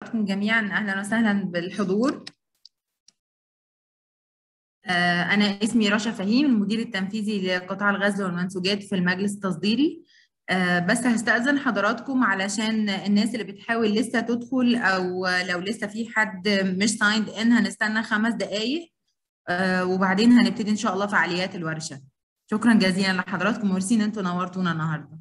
حضراتكم جميعا أهلا وسهلا بالحضور آه، أنا اسمي رشا فهيم المدير التنفيذي لقطاع الغزل والمنسوجات في المجلس التصديري آه، بس هستأذن حضراتكم علشان الناس اللي بتحاول لسه تدخل أو لو لسه في حد مش سايند إن هنستنى خمس دقايق آه، وبعدين هنبتدي إن شاء الله فعاليات الورشة شكرا جزيلا لحضراتكم وميرسي إن أنتوا نورتونا النهارده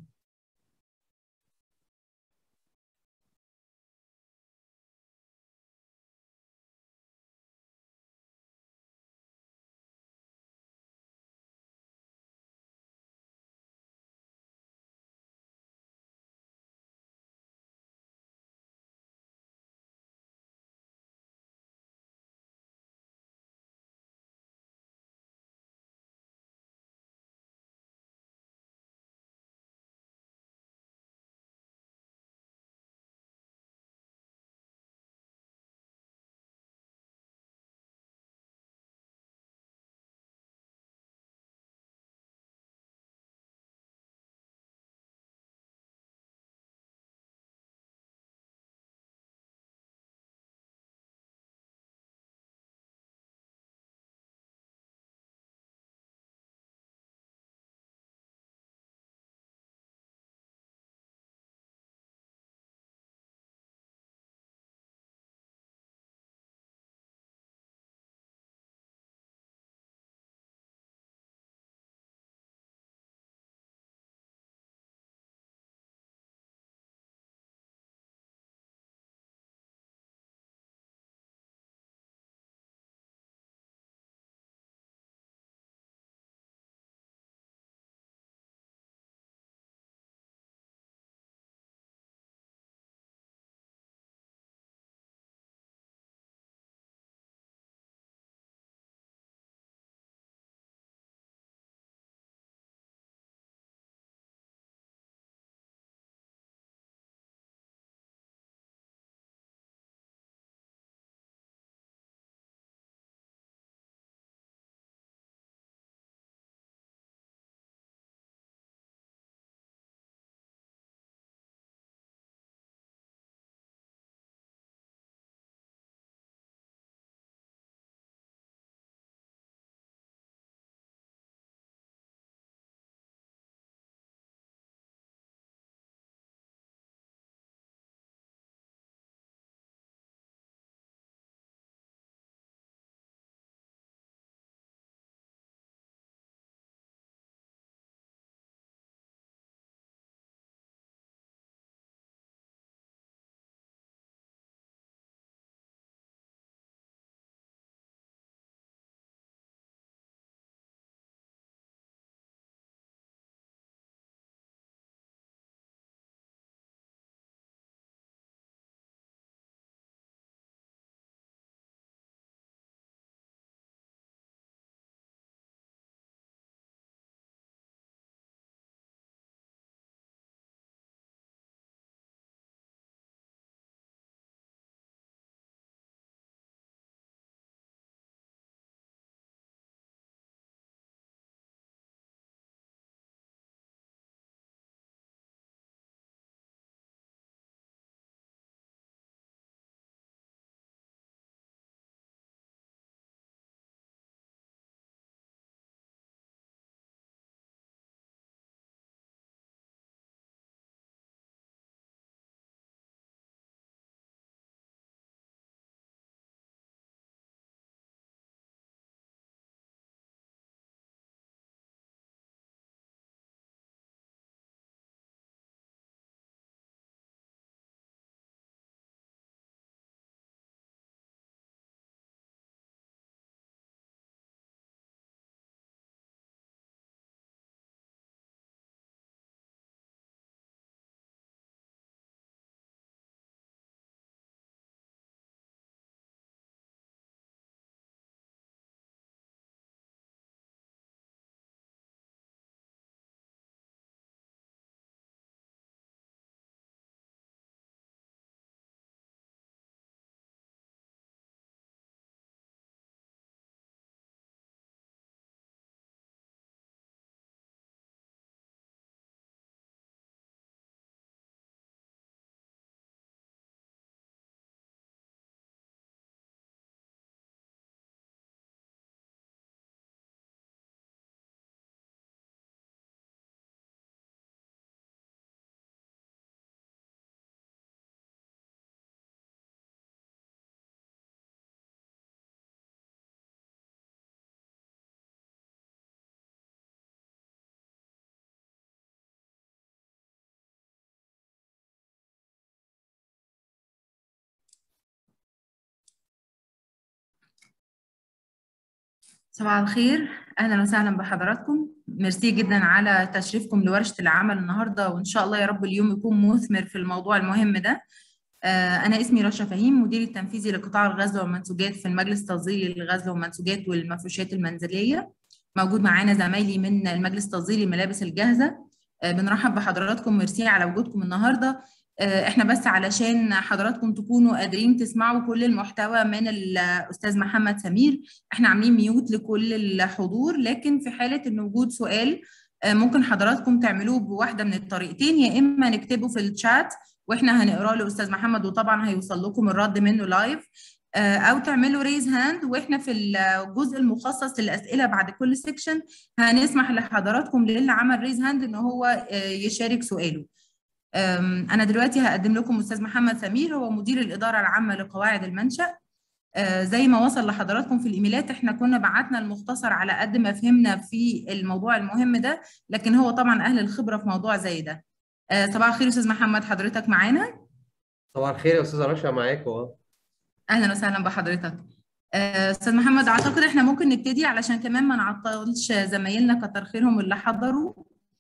صباح الخير اهلا وسهلا بحضراتكم ميرسي جدا على تشريفكم لورشه العمل النهارده وان شاء الله يا رب اليوم يكون مثمر في الموضوع المهم ده آه، انا اسمي رشا فهيم مدير التنفيذي لقطاع الغزل والمنسوجات في المجلس التصديري للغزل والمنسوجات والمفروشات المنزليه موجود معانا زمايلي من المجلس التصديري الملابس الجاهزه آه، بنرحب بحضراتكم ميرسي على وجودكم النهارده آه، احنا بس علشان حضراتكم تكونوا قادرين تسمعوا كل المحتوى من الاستاذ محمد سمير احنا عاملين ميوت لكل الحضور لكن في حاله ان وجود سؤال آه، ممكن حضراتكم تعملوه بواحده من الطريقتين يا اما نكتبه في الشات واحنا هنقراه لاستاذ محمد وطبعا هيوصل لكم الرد منه لايف او تعملوا ريز هاند واحنا في الجزء المخصص للاسئله بعد كل سيكشن هنسمح لحضراتكم للي عمل ريز هاند ان هو يشارك سؤاله انا دلوقتي هقدم لكم استاذ محمد سمير هو مدير الاداره العامه لقواعد المنشا زي ما وصل لحضراتكم في الايميلات احنا كنا بعتنا المختصر على قد ما فهمنا في الموضوع المهم ده لكن هو طبعا اهل الخبره في موضوع زي ده صباح الخير استاذ محمد حضرتك معانا صباح الخير يا استاذه رشا معاكم اهو اهلا وسهلا بحضرتك استاذ محمد اعتقد احنا ممكن نبتدي علشان كمان ما نعطلش زمايلنا كتر خيرهم اللي حضروا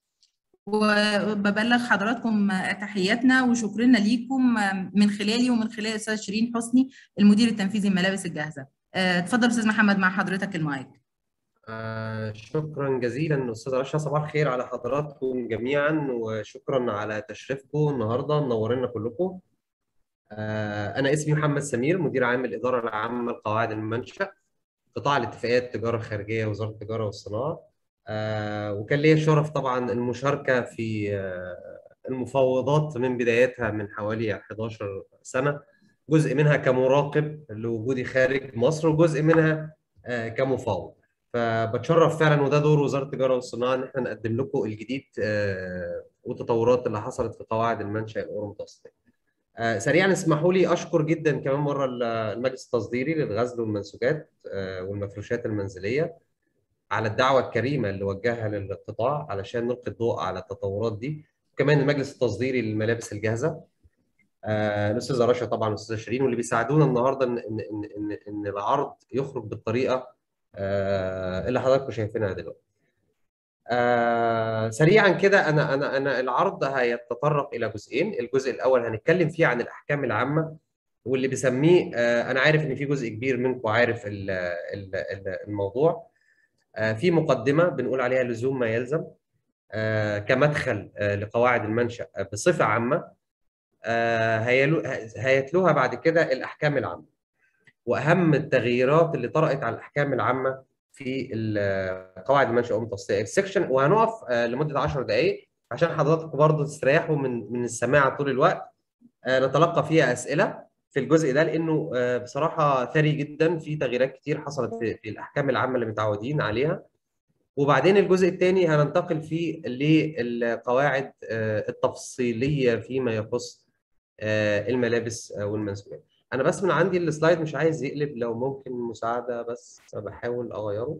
وببلغ حضراتكم تحياتنا وشكرنا ليكم من خلالي ومن خلال الاستاذ شيرين حسني المدير التنفيذي الملابس الجاهزه اتفضل استاذ محمد مع حضرتك المايك آه شكرا جزيلا استاذ رشا صباح الخير على حضراتكم جميعا وشكرا على تشريفكم النهارده منورينا كلكم آه انا اسمي محمد سمير مدير عام الاداره العامه لقواعد المنشا قطاع الاتفاقيات التجاره الخارجيه وزاره التجاره والصناعه آه وكان لي الشرف طبعا المشاركه في آه المفاوضات من بدايتها من حوالي 11 سنه جزء منها كمراقب لوجودي خارج مصر وجزء منها آه كمفاوض فبتشرف فعلا وده دور وزاره التجاره والصناعه ان احنا نقدم لكم الجديد والتطورات اللي حصلت في قواعد المنشا الاورو المتوسطيه. سريعا اسمحوا لي اشكر جدا كمان مره المجلس التصديري للغزل والمنسوجات والمفروشات المنزليه على الدعوه الكريمه اللي وجهها للقطاع علشان نلقي الضوء على التطورات دي وكمان المجلس التصديري للملابس الجاهزه الاستاذه رشا طبعا والاستاذه شيرين واللي بيساعدونا النهارده ان ان ان ان العرض يخرج بالطريقه اللي حضراتكم شايفينها دلوقتي. آه سريعا كده انا انا انا العرض هيتطرق الى جزئين، الجزء الاول هنتكلم فيه عن الاحكام العامه واللي بسميه آه انا عارف ان في جزء كبير منكم عارف ال ال الموضوع. آه في مقدمه بنقول عليها لزوم ما يلزم آه كمدخل آه لقواعد المنشا بصفه عامه آه هيتلوها بعد كده الاحكام العامه. واهم التغييرات اللي طرأت على الاحكام العامه في قواعد المنشأ المتوسطيه السكشن وهنقف لمده 10 دقائق عشان حضراتكم برضه تستريحوا من من السماع طول الوقت نتلقى فيها اسئله في الجزء ده لانه بصراحه ثري جدا في تغييرات كتير حصلت في, في الاحكام العامه اللي متعودين عليها وبعدين الجزء الثاني هننتقل فيه للقواعد التفصيليه فيما يخص الملابس والمنسوجات انا بس من عندي السلايد مش عايز يقلب لو ممكن مساعده بس بحاول اغيره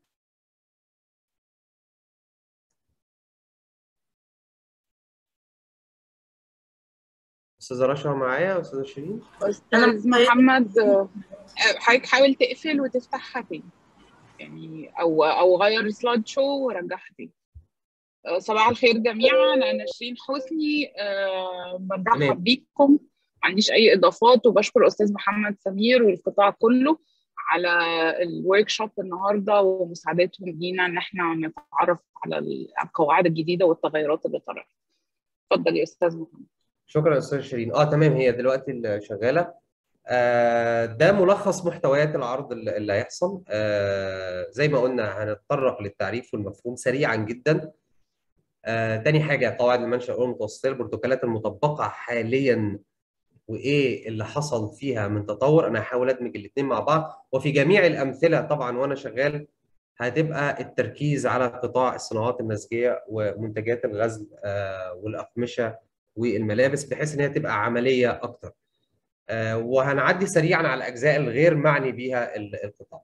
استاذه رشا معايا استاذه شيرين استاذ محمد حضرتك حاول تقفل وتفتحها تاني يعني او او غير سلايد شو ورجعها تاني صباح الخير جميعا انا شيرين حسني أه برحب بيكم ما عنديش اي اضافات وبشكر استاذ محمد سمير والقطاع كله على الورك شوب النهارده ومساعدتهم لينا ان احنا نتعرف على القواعد الجديده والتغيرات اللي طرأت. اتفضل يا استاذ محمد. شكرا استاذ شيرين. اه تمام هي دلوقتي شغاله. آه ده ملخص محتويات العرض اللي هيحصل. آه زي ما قلنا هنتطرق للتعريف والمفهوم سريعا جدا. آه تاني حاجه قواعد المنشأ المتوسطيه البروتوكولات المطبقه حاليا وايه اللي حصل فيها من تطور انا هحاول ادمج الاثنين مع بعض وفي جميع الامثله طبعا وانا شغال هتبقى التركيز على قطاع الصناعات النسيجيه ومنتجات الغزل والاقمشه والملابس بحيث ان هي تبقى عمليه اكتر وهنعدي سريعا على الاجزاء الغير معني بيها القطاع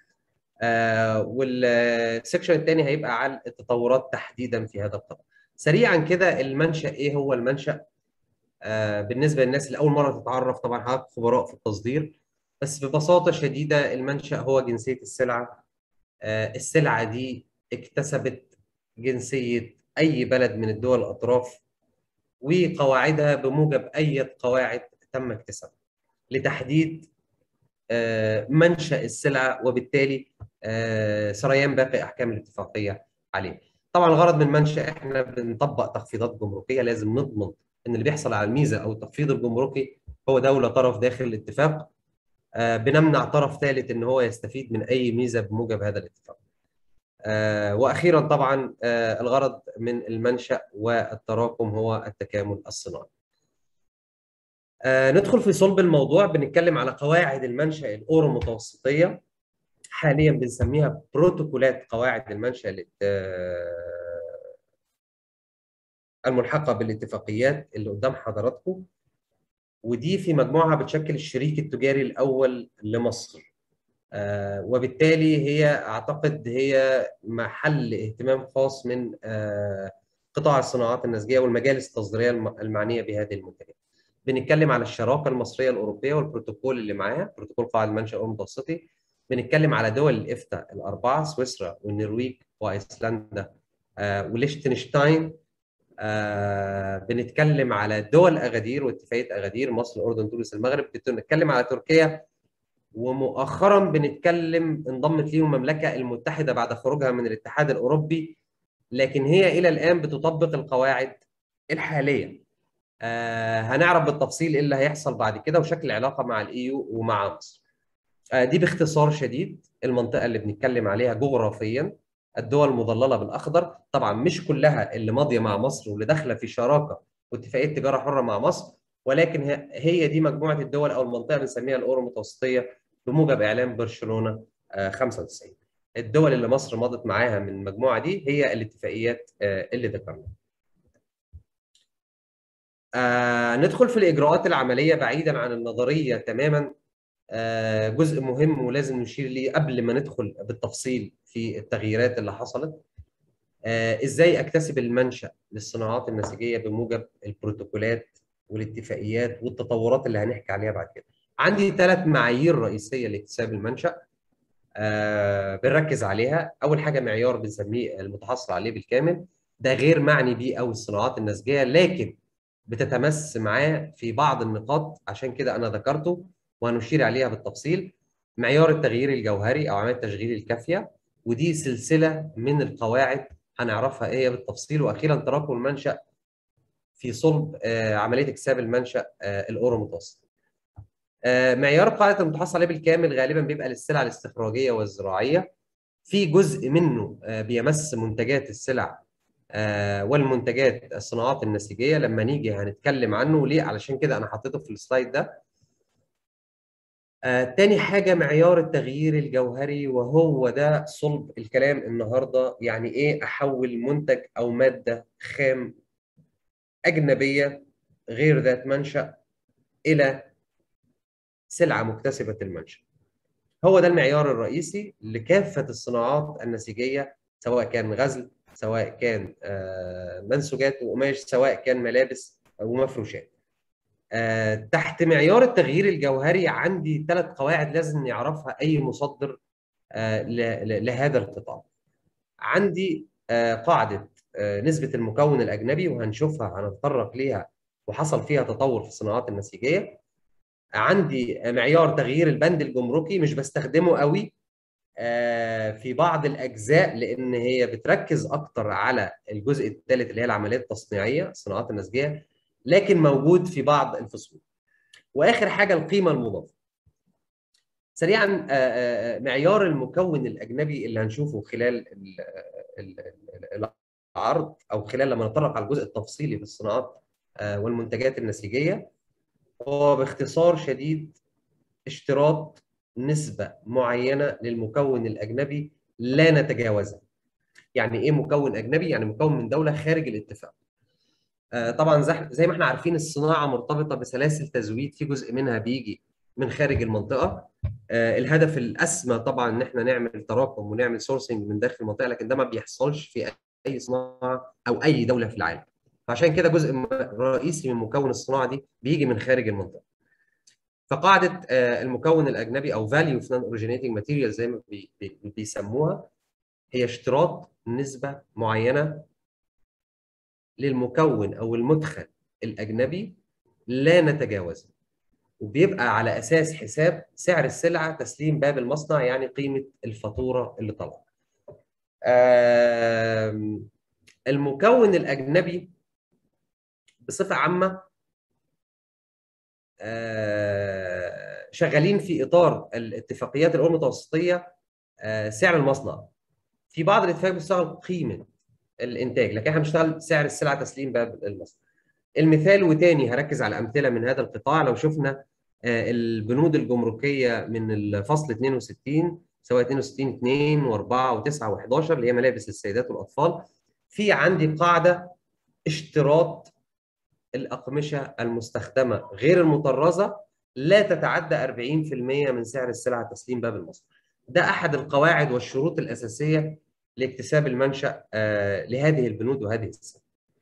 والسكشن الثاني هيبقى على التطورات تحديدا في هذا القطاع سريعا كده المنشا ايه هو المنشا آه بالنسبه للناس اللي اول مره تتعرف طبعا حضرتك خبراء في التصدير بس ببساطه شديده المنشا هو جنسيه السلعه السلعه دي اكتسبت جنسيه اي بلد من الدول الاطراف وقواعدها بموجب اي قواعد تم اكتسابها لتحديد منشا السلعه وبالتالي سريان باقي احكام الاتفاقيه عليه. طبعا الغرض من منشا احنا بنطبق تخفيضات جمركيه لازم نضمن ان اللي بيحصل على الميزه او التخفيض الجمركي هو دوله طرف داخل الاتفاق بنمنع طرف ثالث ان هو يستفيد من اي ميزه بموجب هذا الاتفاق. واخيرا طبعا الغرض من المنشا والتراكم هو التكامل الصناعي. ندخل في صلب الموضوع بنتكلم على قواعد المنشا الاورو متوسطيه حاليا بنسميها بروتوكولات قواعد المنشا الملحقه بالاتفاقيات اللي قدام حضراتكم ودي في مجموعه بتشكل الشريك التجاري الاول لمصر وبالتالي هي اعتقد هي محل اهتمام خاص من قطاع الصناعات النسجيه والمجالس التصديريه المعنيه بهذه المنتجات. بنتكلم على الشراكه المصريه الاوروبيه والبروتوكول اللي معاها بروتوكول قواعد المنشا المتوسطي بنتكلم على دول الافتا الاربعه سويسرا والنرويج وايسلندا آه وليشتنشتاين آه بنتكلم على دول اغادير واتفاقيه اغادير مصر الاردن تونس المغرب بنتكلم على تركيا ومؤخرا بنتكلم انضمت ليهم المملكه المتحده بعد خروجها من الاتحاد الاوروبي لكن هي الى الان بتطبق القواعد الحاليه آه هنعرف بالتفصيل ايه اللي هيحصل بعد كده وشكل العلاقه مع الايو ومع مصر. آه دي باختصار شديد المنطقه اللي بنتكلم عليها جغرافيا الدول المظلله بالاخضر طبعا مش كلها اللي ماضيه مع مصر واللي داخله في شراكه واتفاقيه تجاره حره مع مصر ولكن هي دي مجموعه الدول او المنطقه بنسميها الاورو المتوسطيه بموجب اعلان برشلونه آه 95. الدول اللي مصر مضت معاها من المجموعه دي هي الاتفاقيات آه اللي ذكرناها. آه ندخل في الاجراءات العمليه بعيدا عن النظريه تماما آه جزء مهم ولازم نشير ليه قبل ما ندخل بالتفصيل في التغييرات اللي حصلت آه ازاي اكتسب المنشا للصناعات النسيجيه بموجب البروتوكولات والاتفاقيات والتطورات اللي هنحكي عليها بعد كده عندي ثلاث معايير رئيسيه لاكتساب المنشا آه بنركز عليها اول حاجه معيار بنسميه المتحصل عليه بالكامل ده غير معني بيه قوي الصناعات النسجيه لكن بتتمس معاه في بعض النقاط عشان كده انا ذكرته وهنشير عليها بالتفصيل معيار التغيير الجوهري او عمليه التشغيل الكافيه ودي سلسله من القواعد هنعرفها ايه بالتفصيل واخيرا تراكم المنشا في صلب آه عمليه اكتساب المنشا آه الاورو متوسط. آه معيار قاعده المتحصل عليه بالكامل غالبا بيبقى للسلع الاستخراجيه والزراعيه في جزء منه بيمس منتجات السلع والمنتجات الصناعات النسيجيه لما نيجي هنتكلم عنه ليه علشان كده انا حطيته في السلايد ده آه، تاني حاجة معيار التغيير الجوهري وهو ده صلب الكلام النهاردة يعني إيه أحول منتج أو مادة خام أجنبية غير ذات منشأ إلى سلعة مكتسبة المنشأ هو ده المعيار الرئيسي لكافة الصناعات النسيجية سواء كان غزل سواء كان منسوجات وقماش سواء كان ملابس ومفروشات تحت معيار التغيير الجوهري عندي ثلاث قواعد لازم يعرفها اي مصدر لهذا القطاع عندي قاعده نسبه المكون الاجنبي وهنشوفها هنتطرق ليها وحصل فيها تطور في الصناعات النسيجيه عندي معيار تغيير البند الجمركي مش بستخدمه قوي في بعض الاجزاء لان هي بتركز اكتر على الجزء الثالث اللي هي العمليات التصنيعيه الصناعات النسجيه لكن موجود في بعض الفصول واخر حاجه القيمه المضافه سريعا معيار المكون الاجنبي اللي هنشوفه خلال العرض او خلال لما نتطرق على الجزء التفصيلي في الصناعات والمنتجات النسيجيه هو باختصار شديد اشتراط نسبة معينة للمكون الأجنبي لا نتجاوزها. يعني إيه مكون أجنبي؟ يعني مكون من دولة خارج الاتفاق. آه طبعا زي ما احنا عارفين الصناعة مرتبطة بسلاسل تزويد في جزء منها بيجي من خارج المنطقة. آه الهدف الأسمى طبعا إن احنا نعمل تراكم ونعمل سورسنج من داخل المنطقة لكن ده ما بيحصلش في أي صناعة أو أي دولة في العالم. فعشان كده جزء رئيسي من مكون الصناعة دي بيجي من خارج المنطقة. فقاعده المكون الاجنبي او فاليو في نون اوريجينيتنج ماتيريال زي ما بي بي بيسموها هي اشتراط نسبه معينه للمكون او المدخل الاجنبي لا نتجاوزه وبيبقى على اساس حساب سعر السلعه تسليم باب المصنع يعني قيمه الفاتوره اللي طالعه. المكون الاجنبي بصفه عامه شغالين في اطار الاتفاقيات الامم المتوسطيه سعر المصنع. في بعض الاتفاقيات بتشتغل قيمه الانتاج لكن احنا بنشتغل سعر السلعه تسليم باب المصنع. المثال وتاني هركز على امثله من هذا القطاع لو شفنا البنود الجمركيه من الفصل 62 سواء 62 2 و4 و9 و11 اللي هي ملابس السيدات والاطفال في عندي قاعده اشتراط الاقمشه المستخدمه غير المطرزه لا تتعدى 40% من سعر السلعه تسليم باب المصنع. ده احد القواعد والشروط الاساسيه لاكتساب المنشا لهذه البنود وهذه السلع.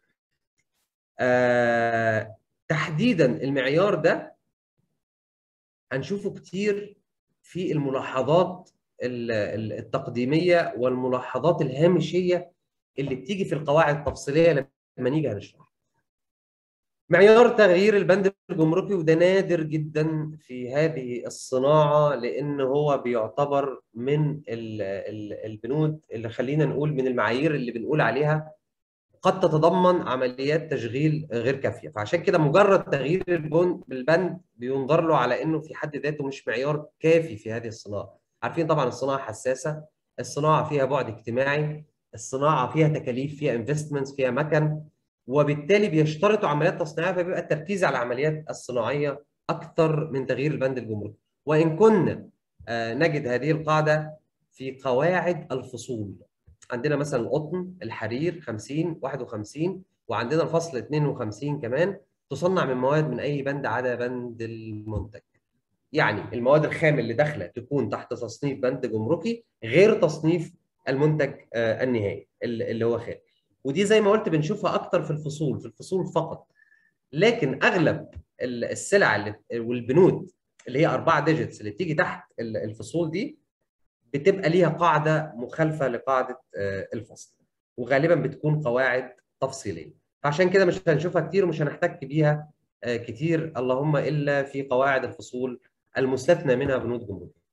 آه، تحديدا المعيار ده هنشوفه كتير في الملاحظات التقديميه والملاحظات الهامشيه اللي بتيجي في القواعد التفصيليه لما نيجي هنشرح. معيار تغيير البند الجمركي وده نادر جدا في هذه الصناعه لان هو بيعتبر من البنود اللي خلينا نقول من المعايير اللي بنقول عليها قد تتضمن عمليات تشغيل غير كافيه فعشان كده مجرد تغيير البند بينظر له على انه في حد ذاته مش معيار كافي في هذه الصناعه عارفين طبعا الصناعه حساسه الصناعه فيها بعد اجتماعي الصناعه فيها تكاليف فيها انفستمنتس فيها مكن وبالتالي بيشترطوا عمليات تصنيعيه فبيبقى التركيز على العمليات الصناعيه اكثر من تغيير البند الجمركي وان كنا نجد هذه القاعده في قواعد الفصول عندنا مثلا القطن الحرير 50 51 وعندنا الفصل 52 كمان تصنع من مواد من اي بند عدا بند المنتج يعني المواد الخام اللي داخله تكون تحت تصنيف بند جمركي غير تصنيف المنتج النهائي اللي هو خام ودي زي ما قلت بنشوفها اكتر في الفصول في الفصول فقط لكن اغلب السلع اللي والبنود اللي هي اربعه ديجيتس اللي بتيجي تحت الفصول دي بتبقى ليها قاعده مخالفه لقاعده الفصل وغالبا بتكون قواعد تفصيليه فعشان كده مش هنشوفها كتير ومش هنحتك بيها كتير اللهم الا في قواعد الفصول المستثنى منها بنود جمهوريه.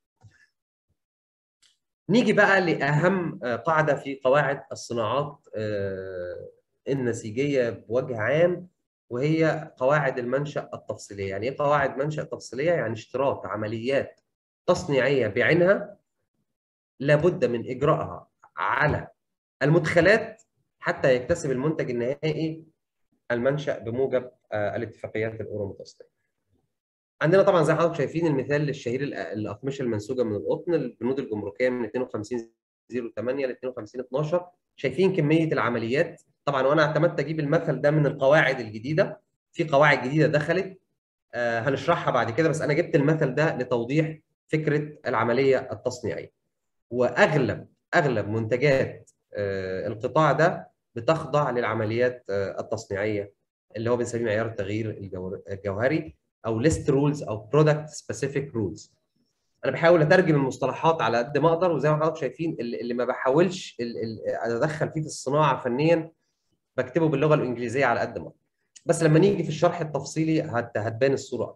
نيجي بقى لاهم قاعده في قواعد الصناعات النسيجيه بوجه عام وهي قواعد المنشا التفصيليه، يعني ايه قواعد منشا تفصيليه؟ يعني اشتراط عمليات تصنيعيه بعينها لابد من اجراءها على المدخلات حتى يكتسب المنتج النهائي المنشا بموجب الاتفاقيات الاورو متوسطيه. عندنا طبعا زي حضرتك شايفين المثال الشهير الاقمشه المنسوجه من القطن البنود الجمركيه من 52 08 ل 52 12 شايفين كميه العمليات طبعا وانا اعتمدت اجيب المثل ده من القواعد الجديده في قواعد جديده دخلت آه هنشرحها بعد كده بس انا جبت المثل ده لتوضيح فكره العمليه التصنيعيه. واغلب اغلب منتجات آه القطاع ده بتخضع للعمليات آه التصنيعيه اللي هو بنسميه معيار التغيير الجوهري او ليست رولز او برودكت سبيسيفيك رولز انا بحاول اترجم المصطلحات على قد ما اقدر وزي ما حضرتك شايفين اللي ما بحاولش اتدخل فيه في الصناعه فنيا بكتبه باللغه الانجليزيه على قد ما اقدر بس لما نيجي في الشرح التفصيلي هتبان الصوره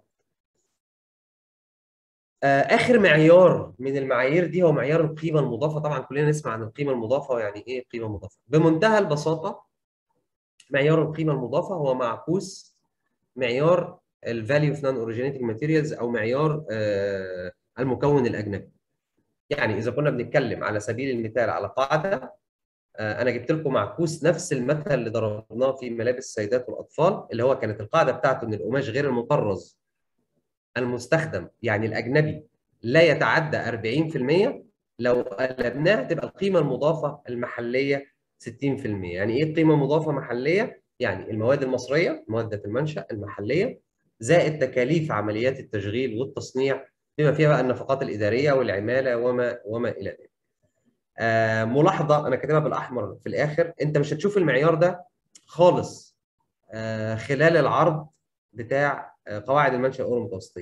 اخر معيار من المعايير دي هو معيار القيمه المضافه طبعا كلنا نسمع عن القيمه المضافه يعني ايه قيمه مضافه بمنتهى البساطه معيار القيمه المضافه هو معكوس معيار الفاليو في نون اوريجينيتنج ماتيريالز او معيار المكون الاجنبي يعني اذا كنا بنتكلم على سبيل المثال على قاعده انا جبت لكم معكوس نفس المثل اللي ضربناه في ملابس السيدات والاطفال اللي هو كانت القاعده بتاعته ان القماش غير المطرز المستخدم يعني الاجنبي لا يتعدى 40% لو قلبناه تبقى القيمه المضافه المحليه 60% يعني ايه قيمه مضافه محليه يعني المواد المصريه مواد ذات المنشا المحليه زائد تكاليف عمليات التشغيل والتصنيع بما فيها بقى النفقات الاداريه والعماله وما وما الى ذلك. آه ملاحظه انا كاتبها بالاحمر في الاخر انت مش هتشوف المعيار ده خالص آه خلال العرض بتاع آه قواعد المنشا الاورو المتوسطيه.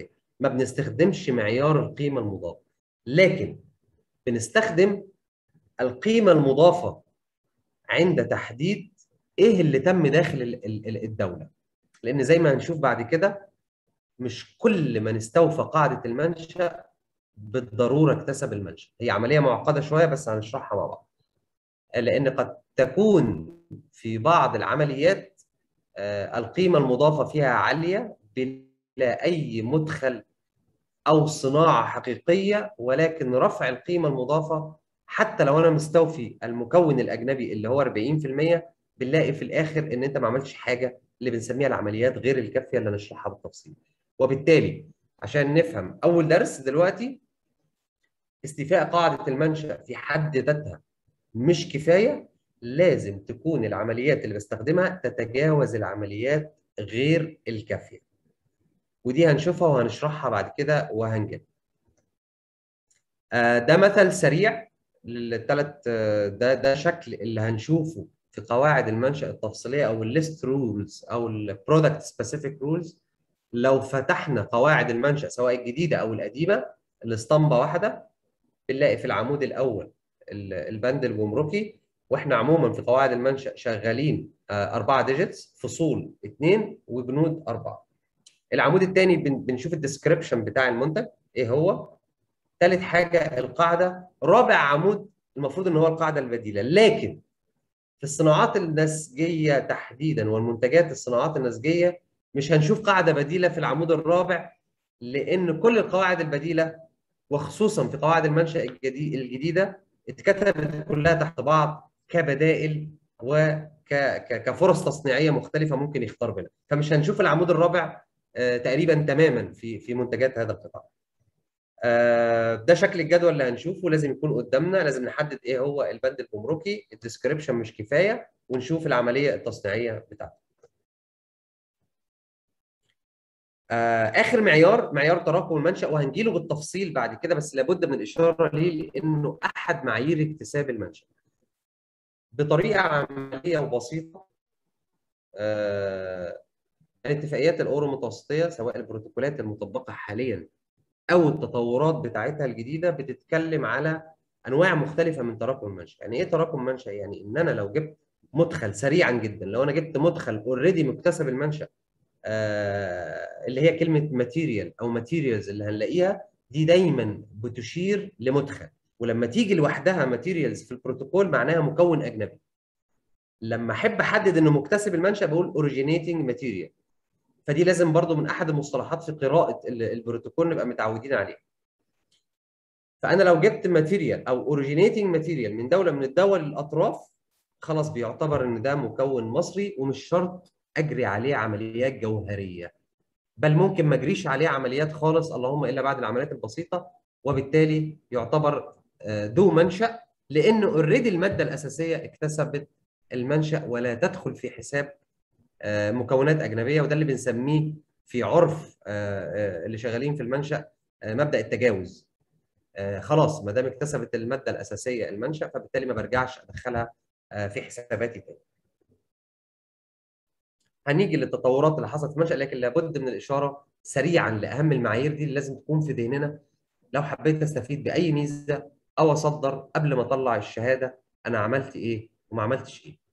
ما بنستخدمش معيار القيمه المضافه لكن بنستخدم القيمه المضافه عند تحديد ايه اللي تم داخل الدوله لان زي ما هنشوف بعد كده مش كل من استوفى قاعده المنشا بالضروره اكتسب المنشا هي عمليه معقده شويه بس هنشرحها مع بعض لان قد تكون في بعض العمليات القيمه المضافه فيها عاليه بلا اي مدخل او صناعه حقيقيه ولكن رفع القيمه المضافه حتى لو انا مستوفي المكون الاجنبي اللي هو 40% بنلاقي في الاخر ان انت ما عملتش حاجه اللي بنسميها العمليات غير الكافيه اللي هنشرحها بالتفصيل وبالتالي عشان نفهم اول درس دلوقتي استيفاء قاعده المنشا في حد ذاتها مش كفايه لازم تكون العمليات اللي بستخدمها تتجاوز العمليات غير الكافيه ودي هنشوفها وهنشرحها بعد كده وهنجد ده مثل سريع للثلاث ده ده شكل اللي هنشوفه في قواعد المنشأ التفصيليه او الليست رولز او البرودكت سبيسيفيك رولز لو فتحنا قواعد المنشأ سواء الجديده او القديمه الاسطمبه واحده بنلاقي في العمود الاول البند الجمركي واحنا عموما في قواعد المنشأ شغالين اربعه ديجيتس فصول اثنين وبنود اربعه. العمود الثاني بنشوف الديسكربشن بتاع المنتج ايه هو؟ ثالث حاجه القاعده، رابع عمود المفروض ان هو القاعده البديله، لكن في الصناعات النسجيه تحديدا والمنتجات الصناعات النسجيه مش هنشوف قاعده بديله في العمود الرابع لان كل القواعد البديله وخصوصا في قواعد المنشأ الجديده اتكتبت كلها تحت بعض كبدائل وكفرص تصنيعيه مختلفه ممكن يختار بينها فمش هنشوف العمود الرابع تقريبا تماما في في منتجات هذا القطاع ده شكل الجدول اللي هنشوفه لازم يكون قدامنا لازم نحدد ايه هو البند الجمركي الديسكريبشن مش كفايه ونشوف العمليه التصنيعيه بتاعته اخر معيار معيار تراكم المنشا وهنجيله بالتفصيل بعد كده بس لابد من الاشاره ليه لانه احد معايير اكتساب المنشا بطريقه عمليه وبسيطه آه الاتفاقيات الاورو متوسطيه سواء البروتوكولات المطبقه حاليا او التطورات بتاعتها الجديده بتتكلم على انواع مختلفه من تراكم المنشا يعني ايه تراكم منشا يعني ان انا لو جبت مدخل سريعا جدا لو انا جبت مدخل اوريدي مكتسب المنشا آه اللي هي كلمه ماتيريال او ماتيريالز اللي هنلاقيها دي دايما بتشير لمدخل ولما تيجي لوحدها ماتيريالز في البروتوكول معناها مكون اجنبي لما احب احدد انه مكتسب المنشا بقول اوريجينيتنج ماتيريال فدي لازم برضو من احد المصطلحات في قراءه البروتوكول نبقى متعودين عليها فانا لو جبت ماتيريال او اوريجينيتنج ماتيريال من دوله من الدول الاطراف خلاص بيعتبر ان ده مكون مصري ومش شرط اجري عليه عمليات جوهريه بل ممكن ما اجريش عليه عمليات خالص اللهم الا بعد العمليات البسيطه وبالتالي يعتبر ذو منشا لان اوريدي الماده الاساسيه اكتسبت المنشا ولا تدخل في حساب مكونات اجنبيه وده اللي بنسميه في عرف اللي شغالين في المنشا مبدا التجاوز خلاص ما دام اكتسبت الماده الاساسيه المنشا فبالتالي ما برجعش ادخلها في حساباتي تاني هنيجي للتطورات اللي حصلت في المنشا لكن لابد من الاشاره سريعا لاهم المعايير دي اللي لازم تكون في ذهننا لو حبيت استفيد باي ميزه او اصدر قبل ما اطلع الشهاده انا عملت ايه وما عملتش ايه.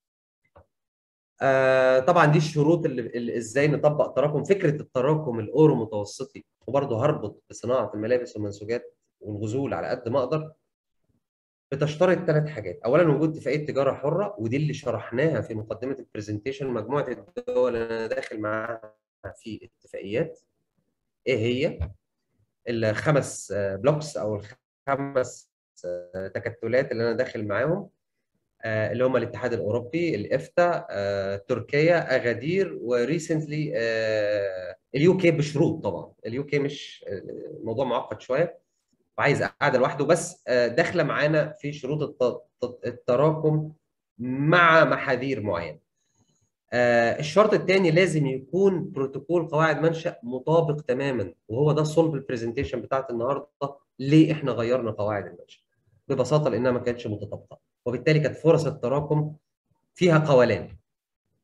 آه طبعا دي الشروط اللي, اللي ازاي نطبق تراكم فكره التراكم الاورو متوسطي وبرضه هربط بصناعه الملابس والمنسوجات والغزول على قد ما اقدر بتشترط ثلاث حاجات اولا وجود اتفاقيه تجاره حره ودي اللي شرحناها في مقدمه البرزنتيشن مجموعه الدول اللي انا داخل معاها في اتفاقيات ايه هي الخمس بلوكس او الخمس تكتلات اللي انا داخل معاهم اللي هم الاتحاد الاوروبي الافتا تركيا اغادير وريسنتلي اليو كي بشروط طبعا اليو كي مش الموضوع معقد شويه وعايز قاعده لوحده بس داخله معانا في شروط التراكم مع محاذير معينه. الشرط الثاني لازم يكون بروتوكول قواعد منشا مطابق تماما وهو ده صلب البرزنتيشن بتاعت النهارده ليه احنا غيرنا قواعد المنشا؟ ببساطه لانها ما كانتش متطابقه وبالتالي كانت فرص التراكم فيها قولان.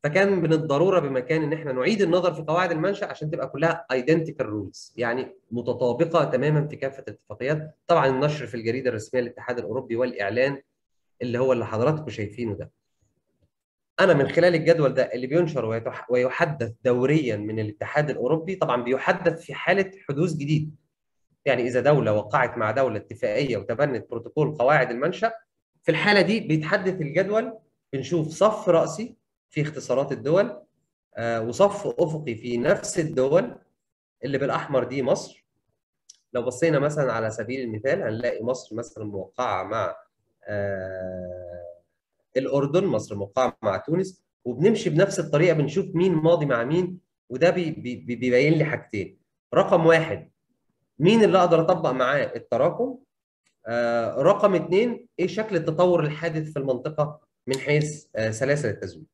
فكان من الضروره بمكان ان احنا نعيد النظر في قواعد المنشا عشان تبقى كلها ايدنتيكال رولز يعني متطابقه تماما في كافه الاتفاقيات طبعا النشر في الجريده الرسميه للاتحاد الاوروبي والاعلان اللي هو اللي حضراتكم شايفينه ده انا من خلال الجدول ده اللي بينشر ويحدث دوريا من الاتحاد الاوروبي طبعا بيحدث في حاله حدوث جديد يعني اذا دوله وقعت مع دوله اتفاقيه وتبنت بروتوكول قواعد المنشا في الحاله دي بيتحدث الجدول بنشوف صف راسي في اختصارات الدول آه وصف افقي في نفس الدول اللي بالاحمر دي مصر لو بصينا مثلا على سبيل المثال هنلاقي مصر مثلا موقعه مع آه الاردن مصر موقعه مع تونس وبنمشي بنفس الطريقه بنشوف مين ماضي مع مين وده بي بي بيبين لي حاجتين رقم واحد مين اللي اقدر اطبق معاه التراكم آه رقم اثنين ايه شكل التطور الحادث في المنطقه من حيث آه سلاسل التزويد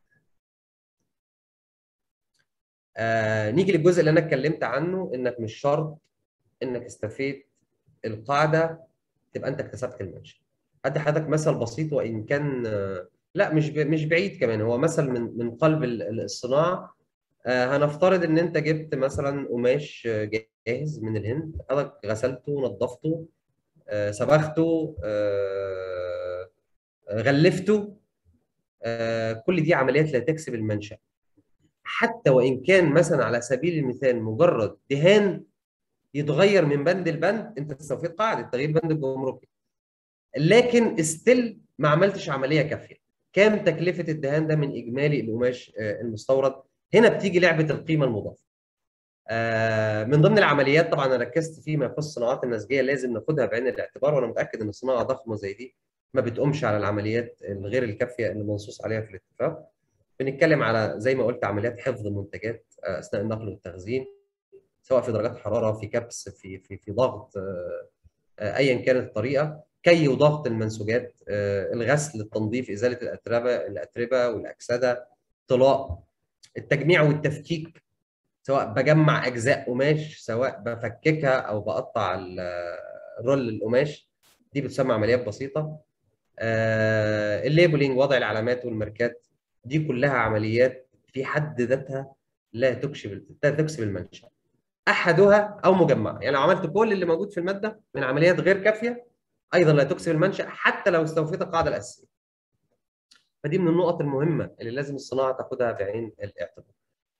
آه نيجي للجزء اللي انا اتكلمت عنه انك مش شرط انك استفيد القاعده تبقى انت اكتسبت المنشا ادي حضرتك مثل بسيط وان كان آه لا مش مش بعيد كمان هو مثل من من قلب الصناعه آه هنفترض ان انت جبت مثلا قماش جاهز من الهند حضرتك غسلته نظفته آه صبغته آه غلفته آه كل دي عمليات لا تكسب المنشأ حتى وان كان مثلا على سبيل المثال مجرد دهان يتغير من بند لبند انت استوفيت قاعده تغيير بند الجمركي لكن استيل ما عملتش عمليه كافيه كام تكلفه الدهان ده من اجمالي القماش المستورد هنا بتيجي لعبه القيمه المضافه من ضمن العمليات طبعا انا ركزت فيما يخص الصناعات النسجيه لازم ناخدها بعين الاعتبار وانا متاكد ان صناعه ضخمه زي دي ما بتقومش على العمليات الغير الكافيه اللي منصوص عليها في الاتفاق بنتكلم على زي ما قلت عمليات حفظ المنتجات اثناء النقل والتخزين سواء في درجات حراره في كبس في في في ضغط ايا كانت الطريقه كي وضغط المنسوجات الغسل التنظيف ازاله الاتربه الاتربه والاكسده طلاء التجميع والتفكيك سواء بجمع اجزاء قماش سواء بفككها او بقطع الرول القماش دي بتسمى عمليات بسيطه الليبلينج وضع العلامات والماركات دي كلها عمليات في حد ذاتها لا تكشف لا تكسب المنشأ احدها او مجمع يعني لو عملت كل اللي موجود في الماده من عمليات غير كافيه ايضا لا تكسب المنشأ حتى لو استوفيت القاعده الاساسيه فدي من النقط المهمه اللي لازم الصناعه تاخدها بعين الاعتبار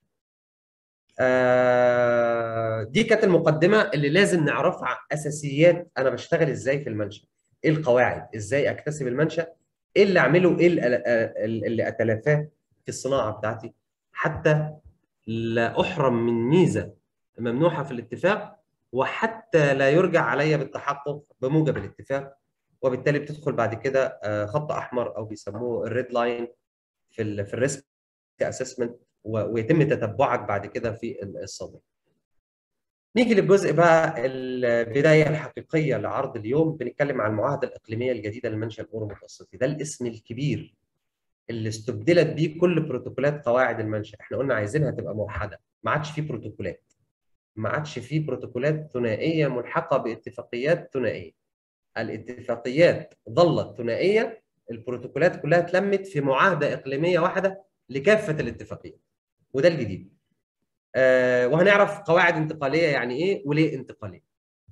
آه دي كانت المقدمه اللي لازم نعرفها اساسيات انا بشتغل ازاي في المنشأ ايه القواعد ازاي اكتسب المنشأ ايه اللي اعمله ايه اللي اتلافاه في الصناعه بتاعتي حتى لا احرم من ميزه ممنوحه في الاتفاق وحتى لا يرجع علي بالتحقق بموجب الاتفاق وبالتالي بتدخل بعد كده خط احمر او بيسموه الريد لاين في ال في الريسك اسسمنت ويتم تتبعك بعد كده في الصدر. نيجي للجزء بقى البدايه الحقيقيه لعرض اليوم بنتكلم عن المعاهده الاقليميه الجديده للمنشا الاورو متوسطي ده الاسم الكبير اللي استبدلت بيه كل بروتوكولات قواعد المنشا احنا قلنا عايزينها تبقى موحده ما عادش فيه بروتوكولات ما عادش فيه بروتوكولات ثنائيه ملحقه باتفاقيات ثنائيه الاتفاقيات ظلت ثنائيه البروتوكولات كلها اتلمت في معاهده اقليميه واحده لكافه الاتفاقيات وده الجديد آه وهنعرف قواعد انتقاليه يعني ايه وليه انتقاليه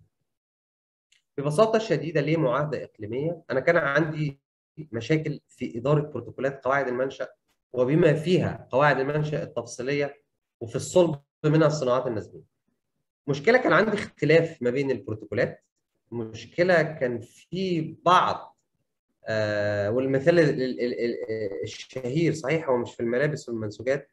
ببساطه شديده ليه معاهده اقليميه انا كان عندي مشاكل في اداره بروتوكولات قواعد المنشا وبما فيها قواعد المنشا التفصيليه وفي الصلب منها الصناعات النسبيه مشكله كان عندي اختلاف ما بين البروتوكولات مشكله كان في بعض آه والمثال الشهير صحيح هو مش في الملابس والمنسوجات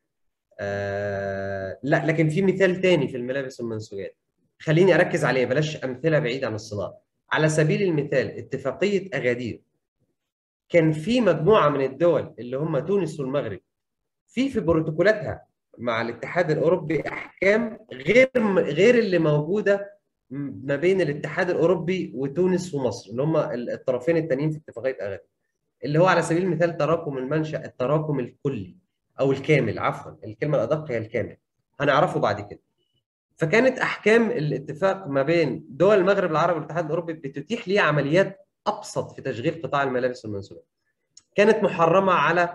آه لا لكن في مثال تاني في الملابس والمنسوجات خليني اركز عليه بلاش امثله بعيده عن الصناعه على سبيل المثال اتفاقيه اغادير كان في مجموعه من الدول اللي هم تونس والمغرب في في بروتوكولاتها مع الاتحاد الاوروبي احكام غير غير اللي موجوده ما بين الاتحاد الاوروبي وتونس ومصر اللي هم الطرفين التانيين في اتفاقيه اغادير اللي هو على سبيل المثال تراكم المنشا التراكم الكلي او الكامل عفوا الكلمه الادق هي الكامل هنعرفه بعد كده فكانت احكام الاتفاق ما بين دول المغرب العربي والاتحاد الاوروبي بتتيح لي عمليات ابسط في تشغيل قطاع الملابس والمنسوجات كانت محرمه على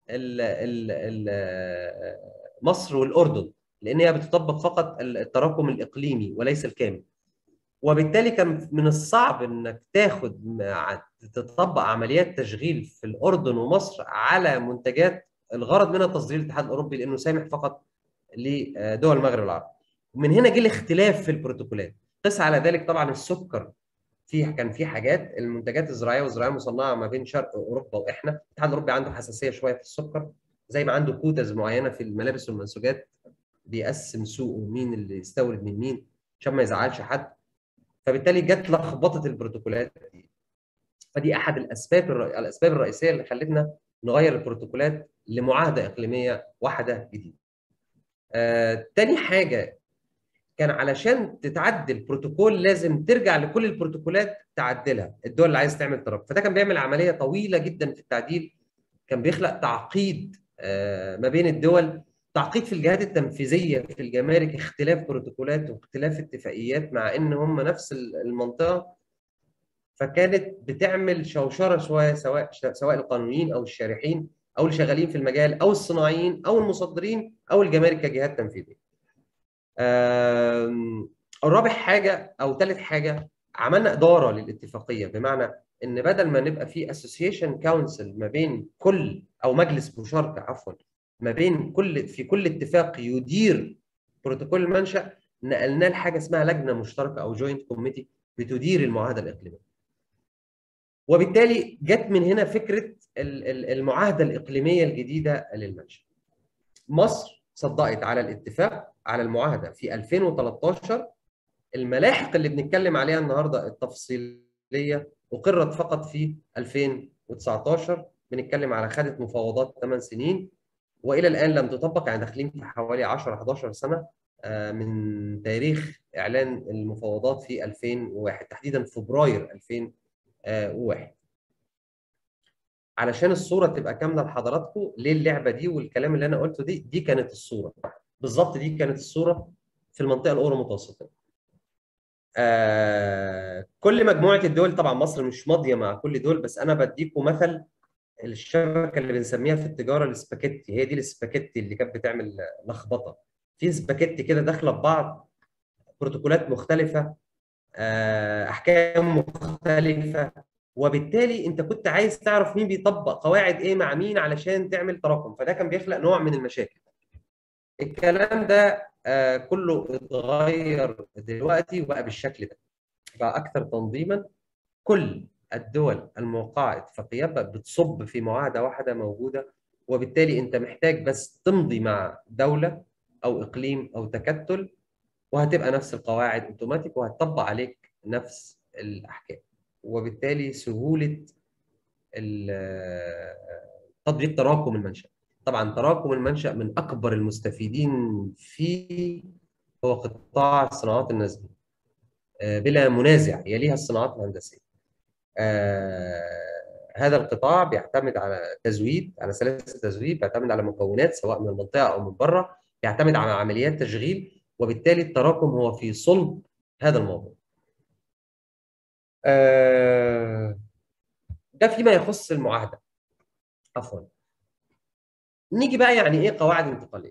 ال ال ال مصر والاردن لان هي بتطبق فقط التراكم الاقليمي وليس الكامل وبالتالي كان من الصعب انك تاخد مع- تطبق عمليات تشغيل في الاردن ومصر على منتجات الغرض منها تصدير الاتحاد الاوروبي لانه سامح فقط لدول المغرب العربي ومن هنا جه الاختلاف في البروتوكولات قس على ذلك طبعا السكر في كان في حاجات المنتجات الزراعيه والزراعيه المصنعه ما بين شرق اوروبا واحنا الاتحاد الاوروبي عنده حساسيه شويه في السكر زي ما عنده كوتز معينه في الملابس والمنسوجات بيقسم سوقه مين اللي يستورد من مين عشان ما يزعلش حد فبالتالي جت لخبطه البروتوكولات دي فدي احد الاسباب الر- الاسباب الرئيسيه اللي خلتنا نغير البروتوكولات لمعاهده اقليميه واحده جديده. آه، تاني حاجه كان علشان تتعدل بروتوكول لازم ترجع لكل البروتوكولات تعدلها الدول اللي عايز تعمل تراكم فده كان بيعمل عمليه طويله جدا في التعديل كان بيخلق تعقيد آه، ما بين الدول تعقيد في الجهات التنفيذيه في الجمارك اختلاف بروتوكولات واختلاف اتفاقيات مع ان هم نفس المنطقه فكانت بتعمل شوشره شويه سواء سواء القانونيين او الشارحين او اللي شغالين في المجال او الصناعيين او المصدرين او الجمارك كجهات تنفيذيه. آم، رابع حاجه او ثالث حاجه عملنا اداره للاتفاقيه بمعنى ان بدل ما نبقى في اسوسيشن كونسل ما بين كل او مجلس مشاركه عفوا ما بين كل في كل اتفاق يدير بروتوكول المنشا نقلناه لحاجه اسمها لجنه مشتركه او جوينت كوميتي بتدير المعاهده الاقليميه. وبالتالي جت من هنا فكره ال- ال- المعاهده الاقليميه الجديده للمنشا. مصر صدقت على الاتفاق على المعاهده في 2013 الملاحق اللي بنتكلم عليها النهارده التفصيليه اقرت فقط في 2019 بنتكلم على خدت مفاوضات 8 سنين والى الان لم تطبق يعني داخلين في حوالي 10 11 سنه آه، من تاريخ اعلان المفاوضات في 2001 تحديدا فبراير 2001 علشان الصوره تبقى كامله لحضراتكم ليه اللعبه دي والكلام اللي انا قلته دي دي كانت الصوره بالظبط دي كانت الصوره في المنطقه الاورو متوسطه آه كل مجموعه الدول طبعا مصر مش ماضيه مع كل دول بس انا بديكم مثل الشبكه اللي بنسميها في التجاره السباكيتي هي دي السباكيتي اللي كانت بتعمل لخبطه في سباكيتي كده داخله ببعض بروتوكولات مختلفه آه، احكام مختلفه وبالتالي انت كنت عايز تعرف مين بيطبق قواعد ايه مع مين علشان تعمل تراكم فده كان بيخلق نوع من المشاكل الكلام ده آه، كله اتغير دلوقتي وبقى بالشكل ده بقى اكثر تنظيما كل الدول الموقعه اتفاقيات بقت بتصب في معاهده واحده موجوده وبالتالي انت محتاج بس تمضي مع دوله او اقليم او تكتل وهتبقى نفس القواعد اوتوماتيك وهتطبق عليك نفس الاحكام وبالتالي سهوله ال- تطبيق تراكم المنشا طبعا تراكم المنشا من اكبر المستفيدين فيه هو قطاع الصناعات النسبيه آه، بلا منازع يليها الصناعات الهندسيه آه، هذا القطاع بيعتمد على تزويد على سلاسل تزويد بيعتمد على مكونات سواء من المنطقه او من بره بيعتمد على عمليات تشغيل وبالتالي التراكم هو في صلب هذا الموضوع آه، ده فيما يخص المعاهده عفوا نيجي بقى يعني ايه قواعد انتقاليه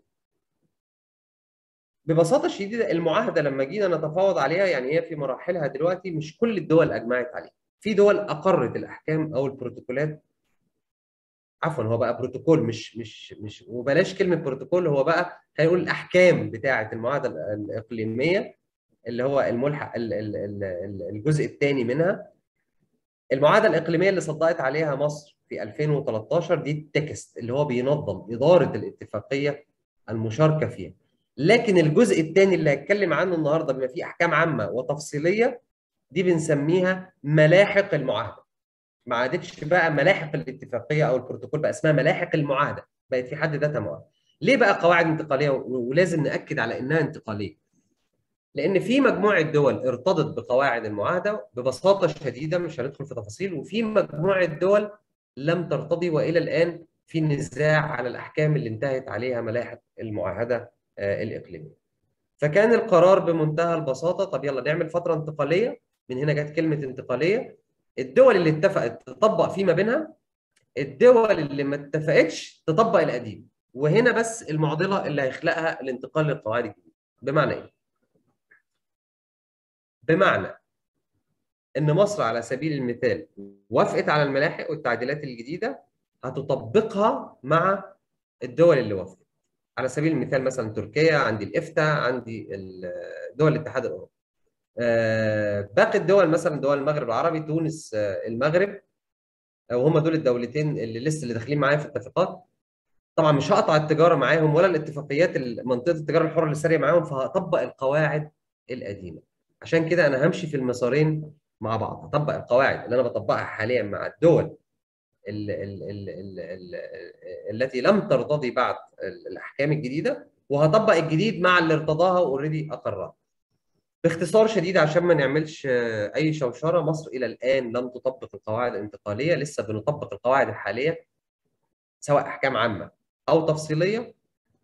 ببساطه شديده المعاهده لما جينا نتفاوض عليها يعني هي في مراحلها دلوقتي مش كل الدول اجمعت عليها في دول اقرت الاحكام او البروتوكولات عفوا هو بقى بروتوكول مش مش مش وبلاش كلمه بروتوكول هو بقى خلينا نقول الاحكام بتاعه المعاهده الاقليميه اللي هو الملحق ال- ال- ال- ال- الجزء الثاني منها المعاهده الاقليميه اللي صدقت عليها مصر في 2013 دي التكست اللي هو بينظم اداره الاتفاقيه المشاركه فيها لكن الجزء الثاني اللي هتكلم عنه النهارده بما فيه احكام عامه وتفصيليه دي بنسميها ملاحق المعاهده ما عادتش بقى ملاحق الاتفاقيه او البروتوكول بقى اسمها ملاحق المعاهده بقت في حد ذاتها معاهده ليه بقى قواعد انتقاليه و- ولازم ناكد على انها انتقاليه لان في مجموعه دول ارتضت بقواعد المعاهده ببساطه شديده مش هندخل في تفاصيل وفي مجموعه دول لم ترتضي والى الان في نزاع على الاحكام اللي انتهت عليها ملاحق المعاهده آه، الاقليميه. فكان القرار بمنتهى البساطه طب يلا نعمل فتره انتقاليه من هنا جت كلمه انتقاليه الدول اللي اتفقت تطبق فيما بينها الدول اللي ما اتفقتش تطبق القديم وهنا بس المعضله اللي هيخلقها الانتقال للقواعد الجديده بمعنى ايه؟ بمعنى ان مصر على سبيل المثال وافقت على الملاحق والتعديلات الجديده هتطبقها مع الدول اللي وافقت على سبيل المثال مثلا تركيا عندي الافتا عندي دول الاتحاد الاوروبي باقي الدول مثلا دول المغرب العربي تونس المغرب وهم دول الدولتين اللي لسه اللي داخلين معايا في اتفاقات طبعا مش هقطع التجاره معاهم ولا الاتفاقيات منطقه التجاره الحره اللي ساريه معاهم فهطبق القواعد القديمه عشان كده انا همشي في المسارين مع بعض هطبق القواعد اللي انا بطبقها حاليا مع الدول ال ال ال ال ال التي لم ترتضي بعد الاحكام الجديده وهطبق الجديد مع اللي ارتضاها واوريدي اقرها باختصار شديد عشان ما نعملش اي شوشره مصر الى الان لم تطبق القواعد الانتقاليه لسه بنطبق القواعد الحاليه سواء احكام عامه او تفصيليه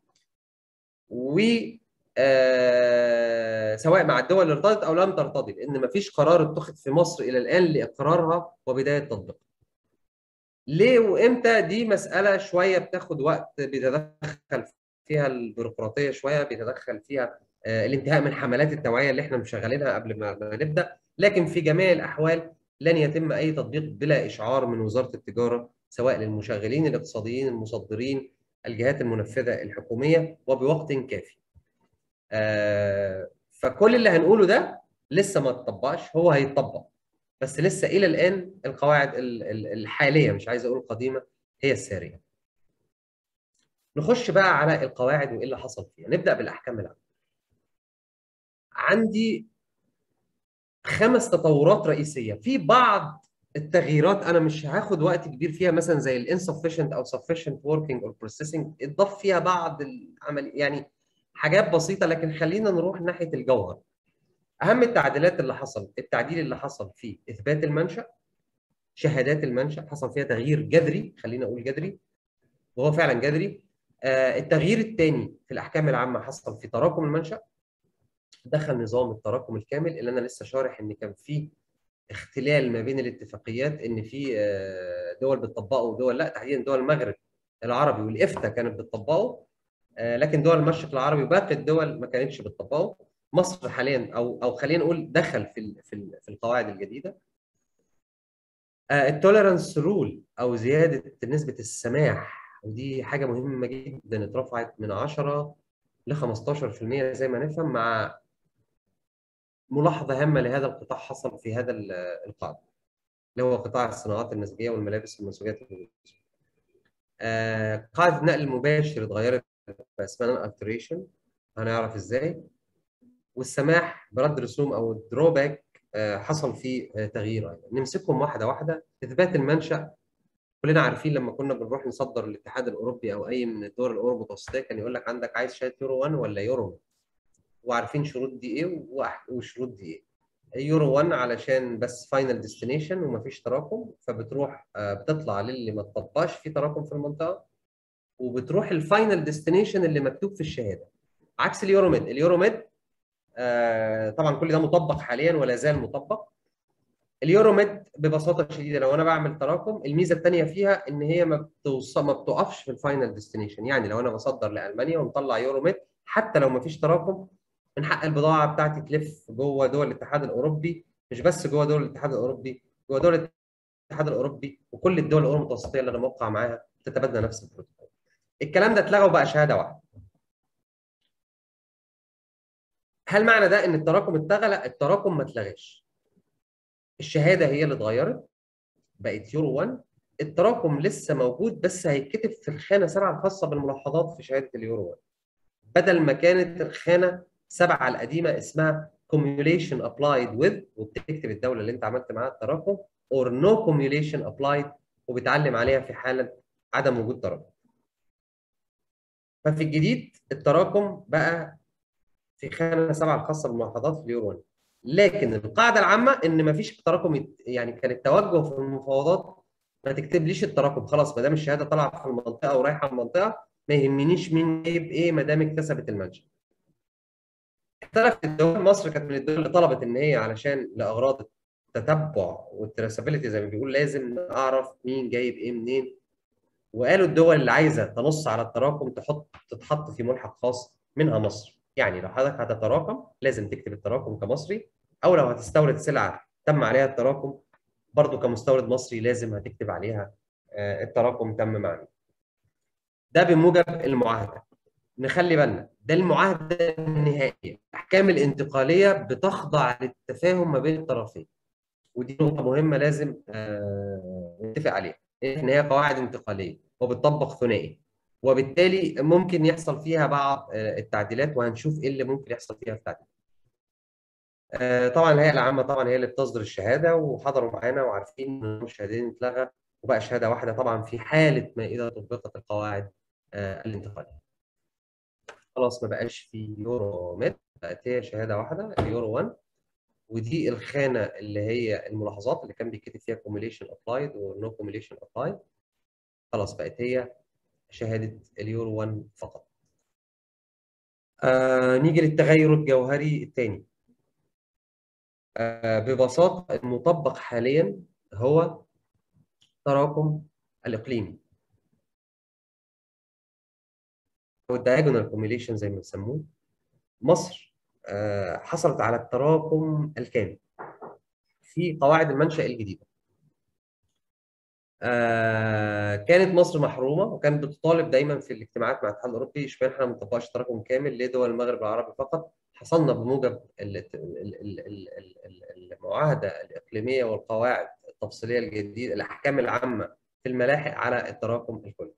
و آه سواء مع الدول اللي ارتضت او لم ترتضي لان ما فيش قرار اتخذ في مصر الى الان لاقرارها وبدايه تطبيقها. ليه وامتى دي مساله شويه بتاخد وقت بيتدخل فيها البيروقراطيه شويه بيتدخل فيها آه الانتهاء من حملات التوعيه اللي احنا مشغلينها قبل ما نبدا لكن في جميع الاحوال لن يتم اي تطبيق بلا اشعار من وزاره التجاره سواء للمشغلين الاقتصاديين المصدرين الجهات المنفذه الحكوميه وبوقت كافي. آه فكل اللي هنقوله ده لسه ما اتطبقش هو هيتطبق بس لسه الى الان القواعد الحاليه مش عايز اقول القديمه هي الساريه. نخش بقى على القواعد وايه اللي حصل فيها نبدا بالاحكام العامه. عندي خمس تطورات رئيسيه في بعض التغييرات انا مش هاخد وقت كبير فيها مثلا زي الانسفشنت او sufficient working or processing اتضاف فيها بعض العمل يعني حاجات بسيطه لكن خلينا نروح ناحيه الجوهر اهم التعديلات اللي حصل التعديل اللي حصل في اثبات المنشا شهادات المنشا حصل فيها تغيير جذري خلينا اقول جذري وهو فعلا جذري آه التغيير الثاني في الاحكام العامه حصل في تراكم المنشا دخل نظام التراكم الكامل اللي انا لسه شارح ان كان فيه اختلال ما بين الاتفاقيات ان في دول بتطبقه ودول لا تحديدا دول المغرب العربي والافتا كانت بتطبقه لكن دول المشرق العربي وباقي الدول ما كانتش بتطبقه مصر حاليا او او خلينا نقول دخل في في في القواعد الجديده التوليرانس رول او زياده نسبه السماح ودي حاجه مهمه جدا اترفعت من 10 ل 15% زي ما نفهم مع ملاحظه هامه لهذا القطاع حصل في هذا القاعده اللي هو قطاع الصناعات النسيجيه والملابس والمنسوجات آه قاعده النقل المباشر اتغيرت اسمها التريشن هنعرف ازاي والسماح برد رسوم او الدروباك آه حصل فيه آه تغيير أيضا نمسكهم واحده واحده اثبات المنشا كلنا عارفين لما كنا بنروح نصدر الاتحاد الاوروبي او اي من الدول الاوروبيه المتوسطيه كان يقول لك عندك عايز شهاده يورو 1 ولا يورو وعارفين شروط دي ايه وشروط دي ايه يورو 1 علشان بس فاينل ديستنيشن ومفيش تراكم فبتروح بتطلع للي ما تطبقش في تراكم في المنطقه وبتروح الفاينل ديستنيشن اللي مكتوب في الشهاده عكس اليوروميد اليوروميد آه طبعا كل ده مطبق حاليا ولا زال مطبق اليوروميد ببساطه شديده لو انا بعمل تراكم الميزه الثانيه فيها ان هي ما بتوصل ما بتقفش في الفاينل ديستنيشن يعني لو انا بصدر لالمانيا ومطلع يوروميد حتى لو ما فيش تراكم من حق البضاعه بتاعتي تلف جوه دول الاتحاد الاوروبي مش بس جوه دول الاتحاد الاوروبي جوه دول الاتحاد الاوروبي وكل الدول الاوروبيه المتوسطيه اللي انا موقع معاها تتبادل نفس البروتوكول. الكلام ده اتلغى وبقى شهاده واحده. هل معنى ده ان التراكم اتلغى؟ لا التراكم ما اتلغاش. الشهاده هي اللي اتغيرت بقت يورو 1 التراكم لسه موجود بس هيتكتب في الخانه 7 الخاصه بالملاحظات في شهاده اليورو 1 بدل ما كانت الخانه سبعه القديمه اسمها cumulation applied with وبتكتب الدوله اللي انت عملت معاها التراكم or no cumulation applied وبتعلم عليها في حاله عدم وجود تراكم. ففي الجديد التراكم بقى في خانه سبعه الخاصه بالملاحظات في اليورو 1 لكن القاعده العامه ان ما فيش تراكم يعني كان التوجه في المفاوضات ما تكتبليش التراكم خلاص ما دام الشهاده طالعه في المنطقه ورايحه المنطقه ما يهمنيش مين جايب ايه ما دام اكتسبت المنشأ. اختلفت الدول مصر كانت من الدول اللي طلبت ان هي علشان لاغراض التتبع والتراسابيلتي زي ما بيقول لازم اعرف مين جايب ايه منين وقالوا الدول اللي عايزه تنص على التراكم تحط تتحط في ملحق خاص منها مصر يعني لو حضرتك هتتراكم لازم تكتب التراكم كمصري او لو هتستورد سلعه تم عليها التراكم برضو كمستورد مصري لازم هتكتب عليها التراكم تم معني ده بموجب المعاهده نخلي بالنا ده المعاهده النهائيه الاحكام الانتقاليه بتخضع للتفاهم ما بين الطرفين ودي نقطه مهمه لازم نتفق عليها ان هي قواعد انتقاليه وبتطبق ثنائي وبالتالي ممكن يحصل فيها بعض التعديلات وهنشوف ايه اللي ممكن يحصل فيها التعديلات طبعا الهيئه العامه طبعا هي اللي بتصدر الشهاده وحضروا معانا وعارفين ان الشهادتين اتلغى وبقى شهاده واحده طبعا في حاله ما اذا طبقت القواعد الانتقاليه. خلاص ما بقاش في يورو ميت بقت هي شهاده واحده اليورو 1 ودي الخانه اللي هي الملاحظات اللي كان بيتكتب فيها كوميليشن ابلايد ونو كوميليشن ابلايد خلاص بقت هي شهاده اليورو 1 فقط. آه نيجي للتغير الجوهري الثاني. آه ببساطه المطبق حاليا هو التراكم الاقليمي او الدايجونال كوميليشن زي ما بيسموه مصر آه حصلت على التراكم الكامل في قواعد المنشأ الجديدة آه كانت مصر محرومة وكانت بتطالب دايما في الاجتماعات مع الاتحاد الأوروبي اشمعنى احنا ما بنطبقش تراكم كامل لدول المغرب العربي فقط حصلنا بموجب المعاهدة الإقليمية والقواعد التفصيلية الجديدة الأحكام العامة في الملاحق على التراكم الكلي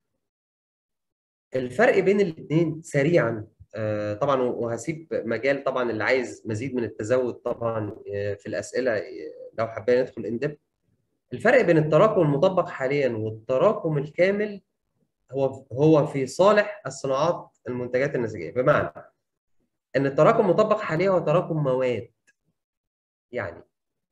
الفرق بين الاثنين سريعا طبعا وهسيب مجال طبعا اللي عايز مزيد من التزود طبعا في الاسئله لو حابين ندخل اندب الفرق بين التراكم المطبق حاليا والتراكم الكامل هو هو في صالح الصناعات المنتجات النسيجيه بمعنى ان التراكم المطبق حاليا هو تراكم مواد يعني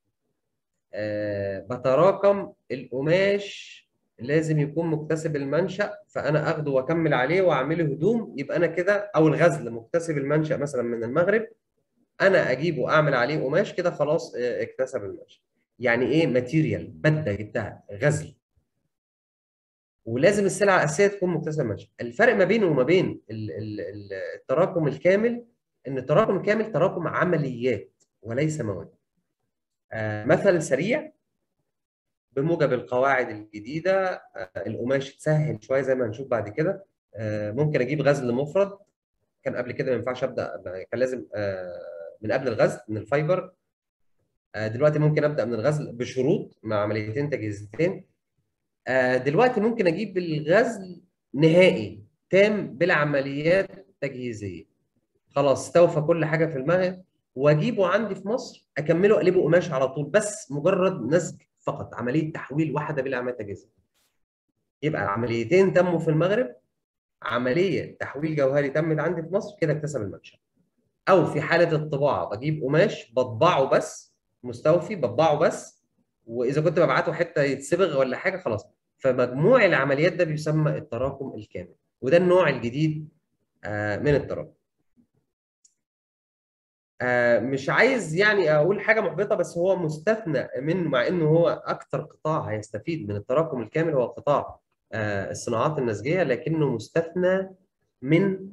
أه بتراكم القماش لازم يكون مكتسب المنشأ فأنا أخده وأكمل عليه وأعمله هدوم يبقى أنا كده أو الغزل مكتسب المنشأ مثلا من المغرب أنا أجيبه أعمل عليه قماش كده خلاص اكتسب المنشأ يعني إيه ماتيريال مادة جبتها غزل ولازم السلعة الأساسية تكون مكتسبة المنشأ الفرق ما بينه وما بين التراكم الكامل إن التراكم الكامل تراكم عمليات وليس مواد آه مثل سريع بموجب القواعد الجديده القماش اتسهل شويه زي ما هنشوف بعد كده ممكن اجيب غزل مفرد كان قبل كده ما ينفعش ابدا كان لازم من قبل الغزل من الفايبر دلوقتي ممكن ابدا من الغزل بشروط مع عمليتين تجهيزتين دلوقتي ممكن اجيب الغزل نهائي تام بلا عمليات تجهيزيه خلاص استوفى كل حاجه في المغرب واجيبه عندي في مصر اكمله اقلبه قماش على طول بس مجرد نسج فقط عمليه تحويل واحده بلا عمليه تجهيزيه يبقى عمليتين تموا في المغرب عمليه تحويل جوهري تمت عندي في مصر كده اكتسب المنشا او في حاله الطباعه بجيب قماش بطبعه بس مستوفي بطبعه بس واذا كنت ببعته حته يتصبغ ولا حاجه خلاص فمجموع العمليات ده بيسمى التراكم الكامل وده النوع الجديد من التراكم مش عايز يعني اقول حاجه محبطه بس هو مستثنى منه مع انه هو اكثر قطاع هيستفيد من التراكم الكامل هو قطاع الصناعات النسجيه لكنه مستثنى من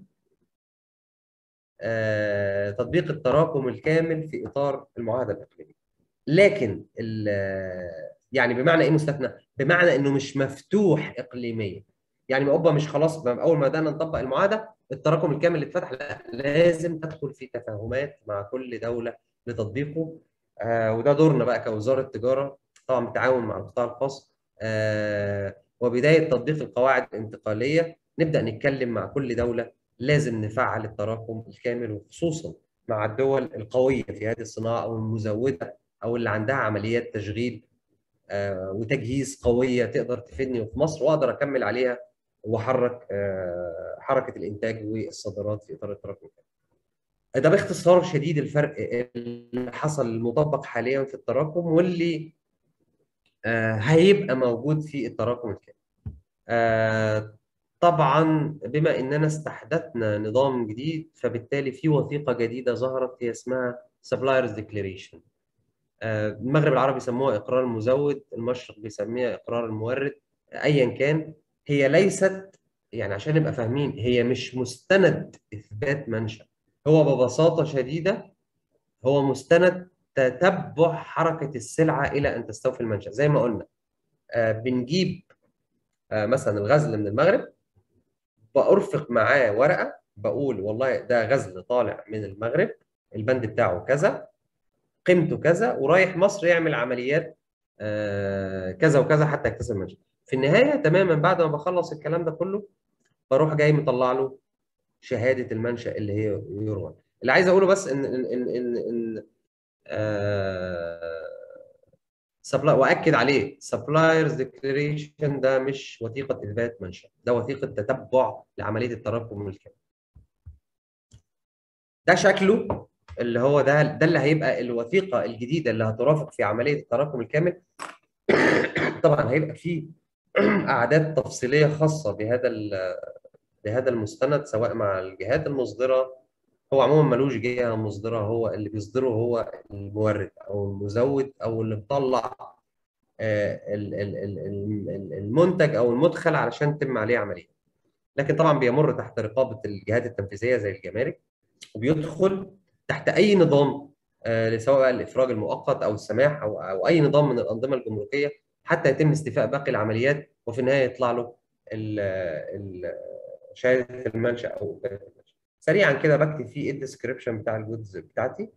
تطبيق التراكم الكامل في اطار المعاهده الاقليميه. لكن يعني بمعنى ايه مستثنى؟ بمعنى انه مش مفتوح اقليميا. يعني اوروبا مش خلاص اول ما بدانا نطبق المعاهده التراكم الكامل اللي اتفتح لا لازم تدخل في تفاهمات مع كل دوله لتطبيقه آه وده دورنا بقى كوزاره تجاره طبعا بالتعاون مع القطاع الخاص آه وبدايه تطبيق القواعد الانتقاليه نبدا نتكلم مع كل دوله لازم نفعل التراكم الكامل وخصوصا مع الدول القويه في هذه الصناعه او المزوده او اللي عندها عمليات تشغيل آه وتجهيز قويه تقدر تفيدني في مصر واقدر اكمل عليها واحرك حركه الانتاج والصادرات في اطار التراكم ده باختصار شديد الفرق اللي حصل المطبق حاليا في التراكم واللي هيبقى موجود في التراكم الكامل طبعا بما اننا استحدثنا نظام جديد فبالتالي في وثيقه جديده ظهرت هي اسمها سبلايرز ديكلاريشن المغرب العربي بيسموها اقرار المزود المشرق بيسميها اقرار المورد ايا كان هي ليست يعني عشان نبقى فاهمين هي مش مستند اثبات منشأ هو ببساطه شديده هو مستند تتبع حركه السلعه الى ان تستوفي المنشأ زي ما قلنا آه بنجيب آه مثلا الغزل من المغرب بأرفق معاه ورقه بقول والله ده غزل طالع من المغرب البند بتاعه كذا قيمته كذا ورايح مصر يعمل عمليات آه كذا وكذا حتى يكتسب منشأ في النهايه تماما بعد ما بخلص الكلام ده كله بروح جاي مطلع له شهاده المنشأ اللي هي يورو اللي عايز اقوله بس ان ان ان ان, إن آه سبلاي واكد عليه سبلايرز ديكلاريشن ده مش وثيقه اثبات منشأ ده وثيقه تتبع لعمليه التراكم الكامل ده شكله اللي هو ده ده اللي هيبقى الوثيقه الجديده اللي هترافق في عمليه التراكم الكامل طبعا هيبقى فيه اعداد تفصيليه خاصه بهذا بهذا المستند سواء مع الجهات المصدره هو عموما ملوش جهه مصدره هو اللي بيصدره هو المورد او المزود او اللي مطلع المنتج او المدخل علشان تتم عليه عمليه لكن طبعا بيمر تحت رقابه الجهات التنفيذيه زي الجمارك وبيدخل تحت اي نظام سواء بقى الافراج المؤقت او السماح او او اي نظام من الانظمه الجمركيه حتى يتم استيفاء باقي العمليات وفي النهايه يطلع له شهاده المنشا او المنشأ. سريعا كده بكتب فيه الديسكربشن بتاع الجودز بتاعتي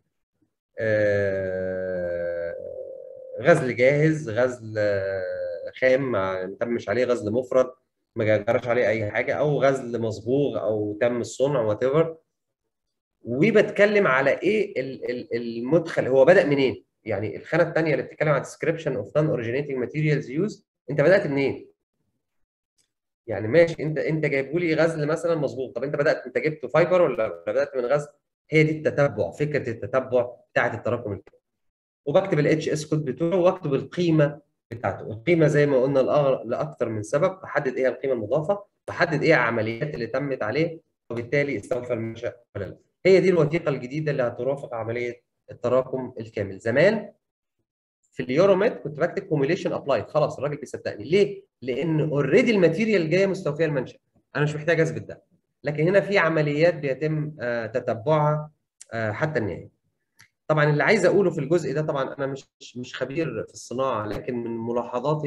غزل جاهز غزل خام ما تمش عليه غزل مفرد ما جرش عليه اي حاجه او غزل مصبوغ او تم الصنع وات ايفر وبتكلم على ايه المدخل هو بدا منين يعني الخانه الثانيه اللي بتتكلم عن description of non originating materials use انت بدات منين يعني ماشي انت انت جايبه لي غزل مثلا مظبوط طب انت بدات انت جبته فايبر ولا بدات من غزل هي دي التتبع فكره التتبع بتاعه التراكم الكامل وبكتب الاتش اس كود بتوعه واكتب القيمه بتاعته القيمه زي ما قلنا لاكثر من سبب بحدد ايه القيمه المضافه بحدد ايه العمليات اللي تمت عليه وبالتالي استوفى المنشا ولا لا هي دي الوثيقه الجديده اللي هترافق عمليه التراكم الكامل زمان في اليوروميد كنت بكتب كوميليشن ابلايد خلاص الراجل بيصدقني ليه؟ لان اوريدي الماتيريال جايه مستوفيه المنشا انا مش محتاج اثبت ده لكن هنا في عمليات بيتم تتبعها حتى النهايه طبعا اللي عايز اقوله في الجزء ده طبعا انا مش مش خبير في الصناعه لكن من ملاحظاتي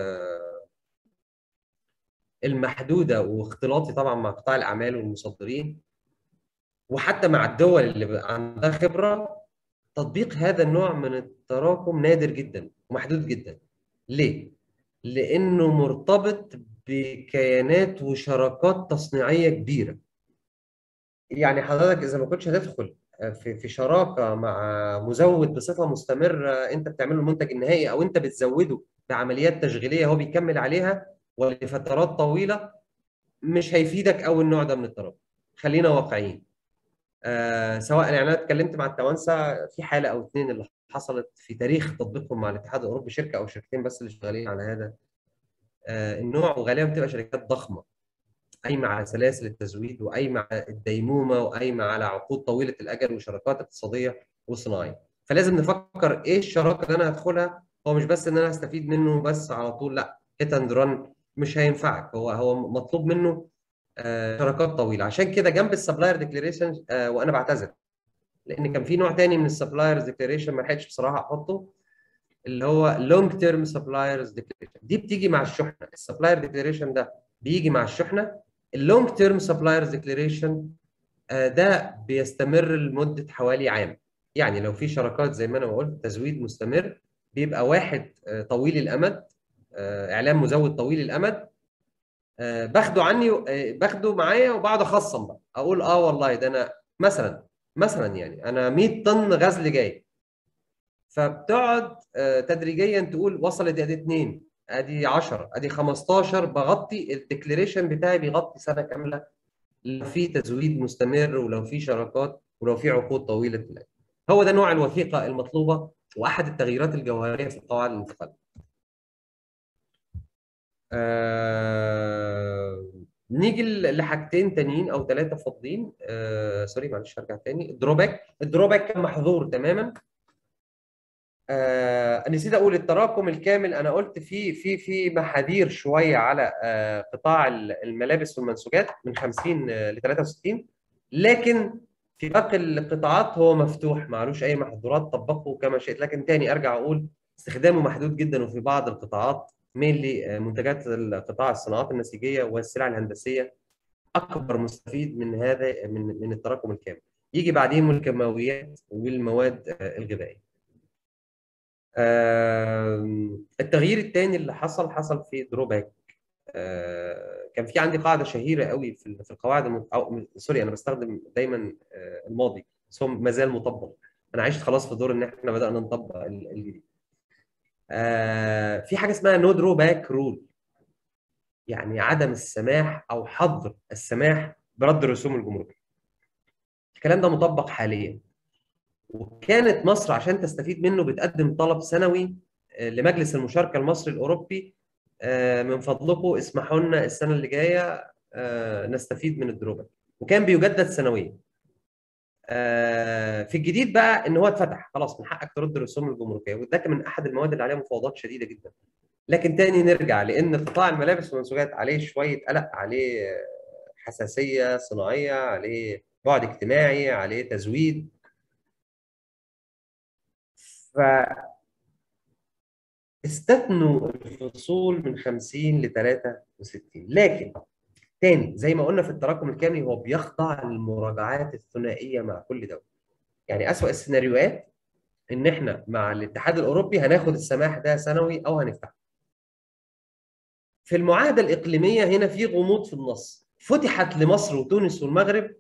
المحدوده واختلاطي طبعا مع قطاع الاعمال والمصدرين وحتى مع الدول اللي عندها خبره تطبيق هذا النوع من التراكم نادر جدا ومحدود جدا. ليه؟ لانه مرتبط بكيانات وشراكات تصنيعيه كبيره. يعني حضرتك اذا ما كنتش هتدخل في في شراكه مع مزود بصفه مستمره انت بتعمل له المنتج النهائي او انت بتزوده بعمليات تشغيليه هو بيكمل عليها ولفترات طويله مش هيفيدك قوي النوع ده من التراكم. خلينا واقعيين. آه سواء يعني انا اتكلمت مع التوانسه في حاله او اثنين اللي حصلت في تاريخ تطبيقهم مع الاتحاد الاوروبي شركه او شركتين بس اللي شغالين على هذا آه النوع وغالبا بتبقى شركات ضخمه قايمه على سلاسل التزويد وقايمه على الديمومه وقايمه على عقود طويله الاجل وشراكات اقتصاديه وصناعيه فلازم نفكر ايه الشراكه اللي انا هدخلها هو مش بس ان انا هستفيد منه بس على طول لا هيت اند ران مش هينفعك هو هو مطلوب منه آه شراكات طويله عشان كده جنب السبلاير ديكلاريشن آه وانا بعتذر لان كان في نوع تاني من السبلايرز ديكلاريشن ما لحقتش بصراحه احطه اللي هو لونج تيرم سبلايرز ديكلاريشن دي بتيجي مع الشحنه السبلاير ديكلاريشن ده بيجي مع الشحنه اللونج تيرم سبلايرز ديكلاريشن ده بيستمر لمده حوالي عام يعني لو في شراكات زي ما انا قلت تزويد مستمر بيبقى واحد آه طويل الامد اعلام مزود طويل الامد أه باخده عني أه باخده معايا وبقعد اخصم بقى اقول اه والله ده انا مثلا مثلا يعني انا 100 طن غزل جاي فبتقعد أه تدريجيا تقول وصلت ادي 2 ادي 10 ادي 15 بغطي الديكلاريشن بتاعي بيغطي سنه كامله لو في تزويد مستمر ولو في شراكات ولو في عقود طويله الاجل هو ده نوع الوثيقه المطلوبه واحد التغييرات الجوهريه في قواعد الانتقال آه... نيجي لحاجتين تانيين او ثلاثه فاضلين آه... سوري معلش هرجع تاني الدروباك الدروباك كان محظور تماما آه نسيت اقول التراكم الكامل انا قلت في في في محاذير شويه على آه قطاع الملابس والمنسوجات من 50 ل 63 لكن في باقي القطاعات هو مفتوح معلوش اي محظورات طبقه كما شئت لكن تاني ارجع اقول استخدامه محدود جدا وفي بعض القطاعات مينلي منتجات القطاع الصناعات النسيجيه والسلع الهندسيه اكبر مستفيد من هذا من من التراكم الكامل يجي بعدين الكيماويات والمواد الغذائيه التغيير الثاني اللي حصل حصل في دروباك كان في عندي قاعده شهيره قوي في في القواعد او سوري انا بستخدم دايما الماضي بس هو ما زال مطبق انا عشت خلاص في دور ان احنا بدانا نطبق الجديد في حاجه اسمها نو دروباك رول يعني عدم السماح او حظر السماح برد الرسوم الجمركيه الكلام ده مطبق حاليا وكانت مصر عشان تستفيد منه بتقدم طلب سنوي لمجلس المشاركه المصري الاوروبي من فضلكم اسمحوا لنا السنه اللي جايه نستفيد من الدروبه وكان بيجدد سنويا في الجديد بقى ان هو اتفتح خلاص من حقك ترد الرسوم الجمركيه وده كان من احد المواد اللي عليها مفاوضات شديده جدا لكن تاني نرجع لان قطاع الملابس والمنسوجات عليه شويه قلق عليه حساسيه صناعيه عليه بعد اجتماعي عليه تزويد ف استثنوا الفصول من 50 ل 63 لكن تاني زي ما قلنا في التراكم الكامل هو بيخضع للمراجعات الثنائيه مع كل دوله يعني اسوأ السيناريوهات ان احنا مع الاتحاد الاوروبي هناخد السماح ده سنوي او هنفتحه في المعاهده الاقليميه هنا في غموض في النص فتحت لمصر وتونس والمغرب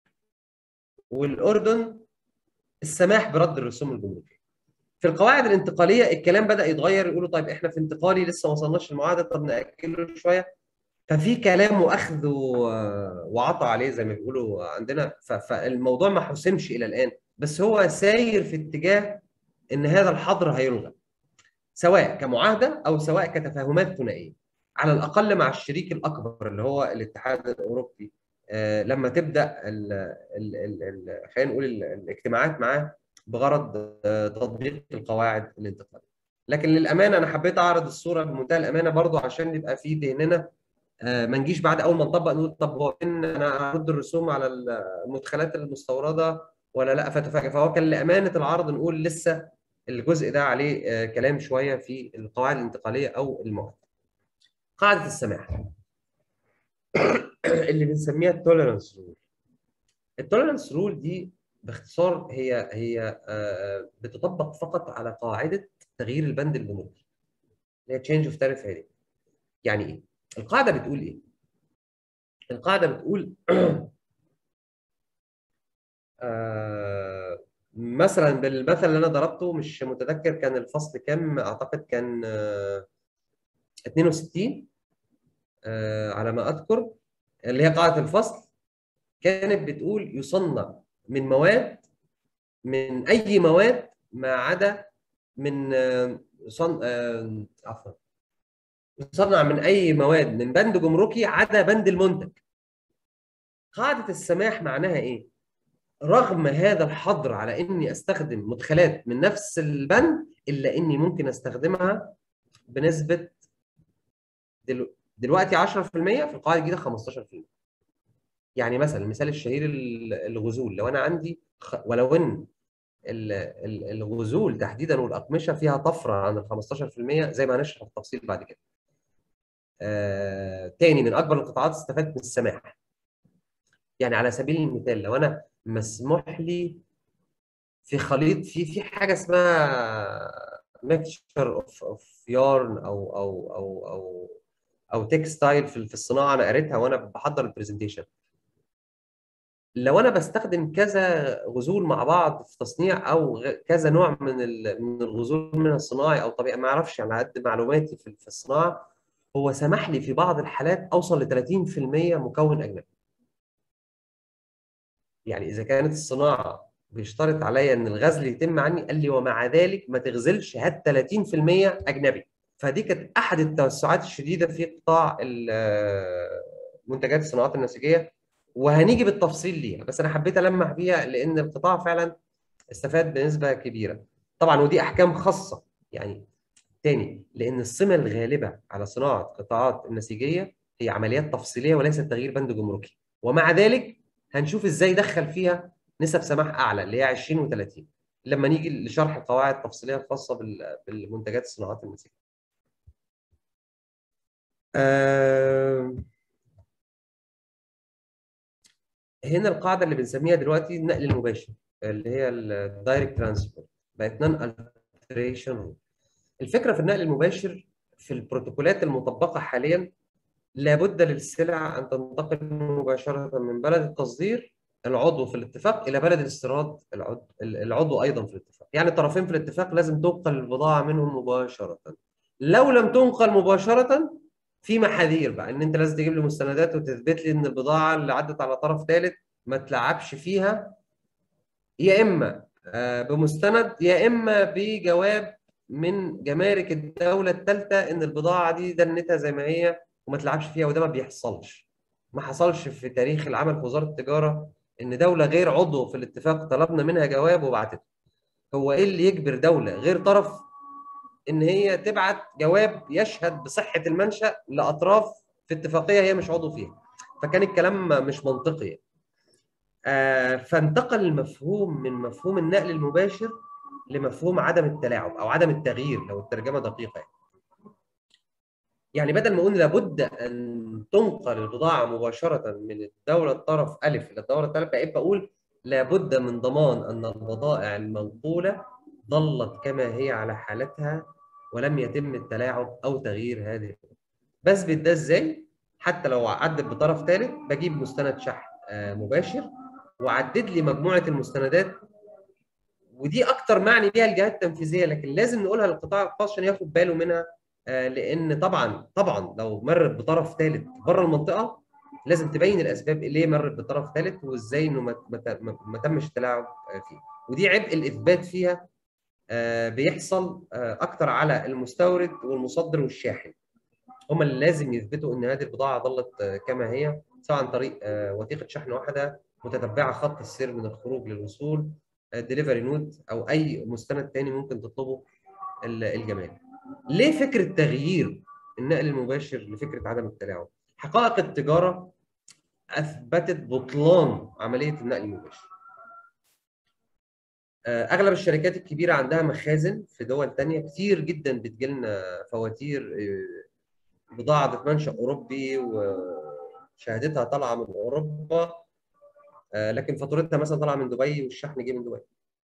والاردن السماح برد الرسوم الجمركيه في القواعد الانتقاليه الكلام بدا يتغير يقولوا طيب احنا في انتقالي لسه ما وصلناش للمعاهده طب ناجله شويه ففي كلام واخذ وعطى عليه زي ما بيقولوا عندنا فالموضوع ما حسمش الى الان بس هو ساير في اتجاه ان هذا الحظر هيلغى سواء كمعاهده او سواء كتفاهمات ثنائيه على الاقل مع الشريك الاكبر اللي هو الاتحاد الاوروبي لما تبدا ال ال ال خلينا نقول الاجتماعات معاه بغرض تطبيق القواعد الانتقاليه لكن للامانه انا حبيت اعرض الصوره بمنتهى الامانه برضو عشان يبقى في ذهننا ما نجيش بعد اول ما نطبق نقول طب هو فين انا ارد الرسوم على المدخلات المستورده ولا لا فتفاجئ فهو كان لامانه العرض نقول لسه الجزء ده عليه كلام شويه في القواعد الانتقاليه او المعاهده. قاعده السماح اللي بنسميها التوليرانس رول. التوليرانس رول دي باختصار هي هي بتطبق فقط على قاعده تغيير البند الجمركي. اللي هي تشينج اوف تاريف هيدنج. يعني ايه؟ القاعده بتقول ايه؟ القاعده بتقول آه مثلا بالمثل اللي انا ضربته مش متذكر كان الفصل كام اعتقد كان آه 62 آه على ما اذكر اللي هي قاعده الفصل كانت بتقول يصنع من مواد من اي مواد ما عدا من صن... عفوا يصنع من اي مواد من بند جمركي عدا بند المنتج قاعده السماح معناها ايه رغم هذا الحظر على اني استخدم مدخلات من نفس البند الا اني ممكن استخدمها بنسبه دلو... دلوقتي 10% في القاعده الجديده 15% يعني مثلا المثال الشهير الغزول لو انا عندي ولو ان الغزول تحديدا والاقمشه فيها طفره عن ال 15% زي ما هنشرح بالتفصيل بعد كده. آه، تاني من اكبر القطاعات استفادت من السماح. يعني على سبيل المثال لو انا مسموح لي في خليط في في حاجه اسمها ميكشر اوف اوف يارن او او او او او تكستايل في في الصناعه انا قريتها وانا بحضر البرزنتيشن. لو انا بستخدم كذا غزول مع بعض في تصنيع او كذا نوع من من الغزول من الصناعي او طبيعي ما اعرفش على قد معلوماتي في الصناعه هو سمح لي في بعض الحالات اوصل ل 30% مكون اجنبي. يعني اذا كانت الصناعه بيشترط عليا ان الغزل يتم عني قال لي ومع ذلك ما تغزلش هات 30% اجنبي. فدي كانت احد التوسعات الشديده في قطاع منتجات الصناعات النسيجيه وهنيجي بالتفصيل ليها بس انا حبيت المح بيها لان القطاع فعلا استفاد بنسبه كبيره طبعا ودي احكام خاصه يعني تاني لان السمه الغالبه على صناعه قطاعات النسيجيه هي عمليات تفصيليه وليست تغيير بند جمركي ومع ذلك هنشوف ازاي دخل فيها نسب سماح اعلى اللي هي 20 و30 لما نيجي لشرح القواعد التفصيليه الخاصه بالمنتجات الصناعات النسيجيه. آه هنا القاعده اللي بنسميها دلوقتي النقل المباشر اللي هي الدايركت ترانسفير بقت نون التريشن الفكره في النقل المباشر في البروتوكولات المطبقه حاليا لابد للسلع ان تنتقل مباشره من بلد التصدير العضو في الاتفاق الى بلد الاستيراد العضو, العضو ايضا في الاتفاق يعني الطرفين في الاتفاق لازم تنقل البضاعه منهم مباشره لو لم تنقل مباشره في محاذير بقى ان انت لازم تجيب لي مستندات وتثبت لي ان البضاعه اللي عدت على طرف ثالث ما تلعبش فيها يا اما بمستند يا اما بجواب من جمارك الدوله الثالثه ان البضاعه دي دنتها زي ما هي وما تلعبش فيها وده ما بيحصلش ما حصلش في تاريخ العمل في وزاره التجاره ان دوله غير عضو في الاتفاق طلبنا منها جواب وبعتته هو ايه اللي يجبر دوله غير طرف ان هي تبعت جواب يشهد بصحه المنشا لاطراف في اتفاقيه هي مش عضو فيها فكان الكلام مش منطقي آه فانتقل المفهوم من مفهوم النقل المباشر لمفهوم عدم التلاعب او عدم التغيير لو الترجمه دقيقه يعني. يعني بدل ما اقول لابد ان تنقل البضاعه مباشره من الدوله الطرف الف الى الدوله الثالثه بقيت بقول لابد من ضمان ان البضائع المنقوله ظلت كما هي على حالتها ولم يتم التلاعب او تغيير هذه بثبت ده ازاي؟ حتى لو عدت بطرف ثالث بجيب مستند شحن مباشر وعدد لي مجموعه المستندات ودي اكتر معني بيها الجهات التنفيذيه لكن لازم نقولها للقطاع الخاص عشان ياخد باله منها لان طبعا طبعا لو مرت بطرف ثالث بره المنطقه لازم تبين الاسباب ليه مرت بطرف ثالث وازاي انه ما, ما تمش التلاعب فيه ودي عبء الاثبات فيها بيحصل اكتر على المستورد والمصدر والشاحن هم اللي لازم يثبتوا ان هذه البضاعه ظلت كما هي سواء عن طريق وثيقه شحن واحده متتبعه خط السير من الخروج للوصول ديليفري نوت او اي مستند تاني ممكن تطلبه الجمارك ليه فكره تغيير النقل المباشر لفكره عدم التلاعب حقائق التجاره اثبتت بطلان عمليه النقل المباشر اغلب الشركات الكبيره عندها مخازن في دول تانية كتير جدا بتجيلنا فواتير بضاعه ذات منشا اوروبي وشهادتها طالعه من اوروبا لكن فاتورتها مثلا طالعه من دبي والشحن جه من دبي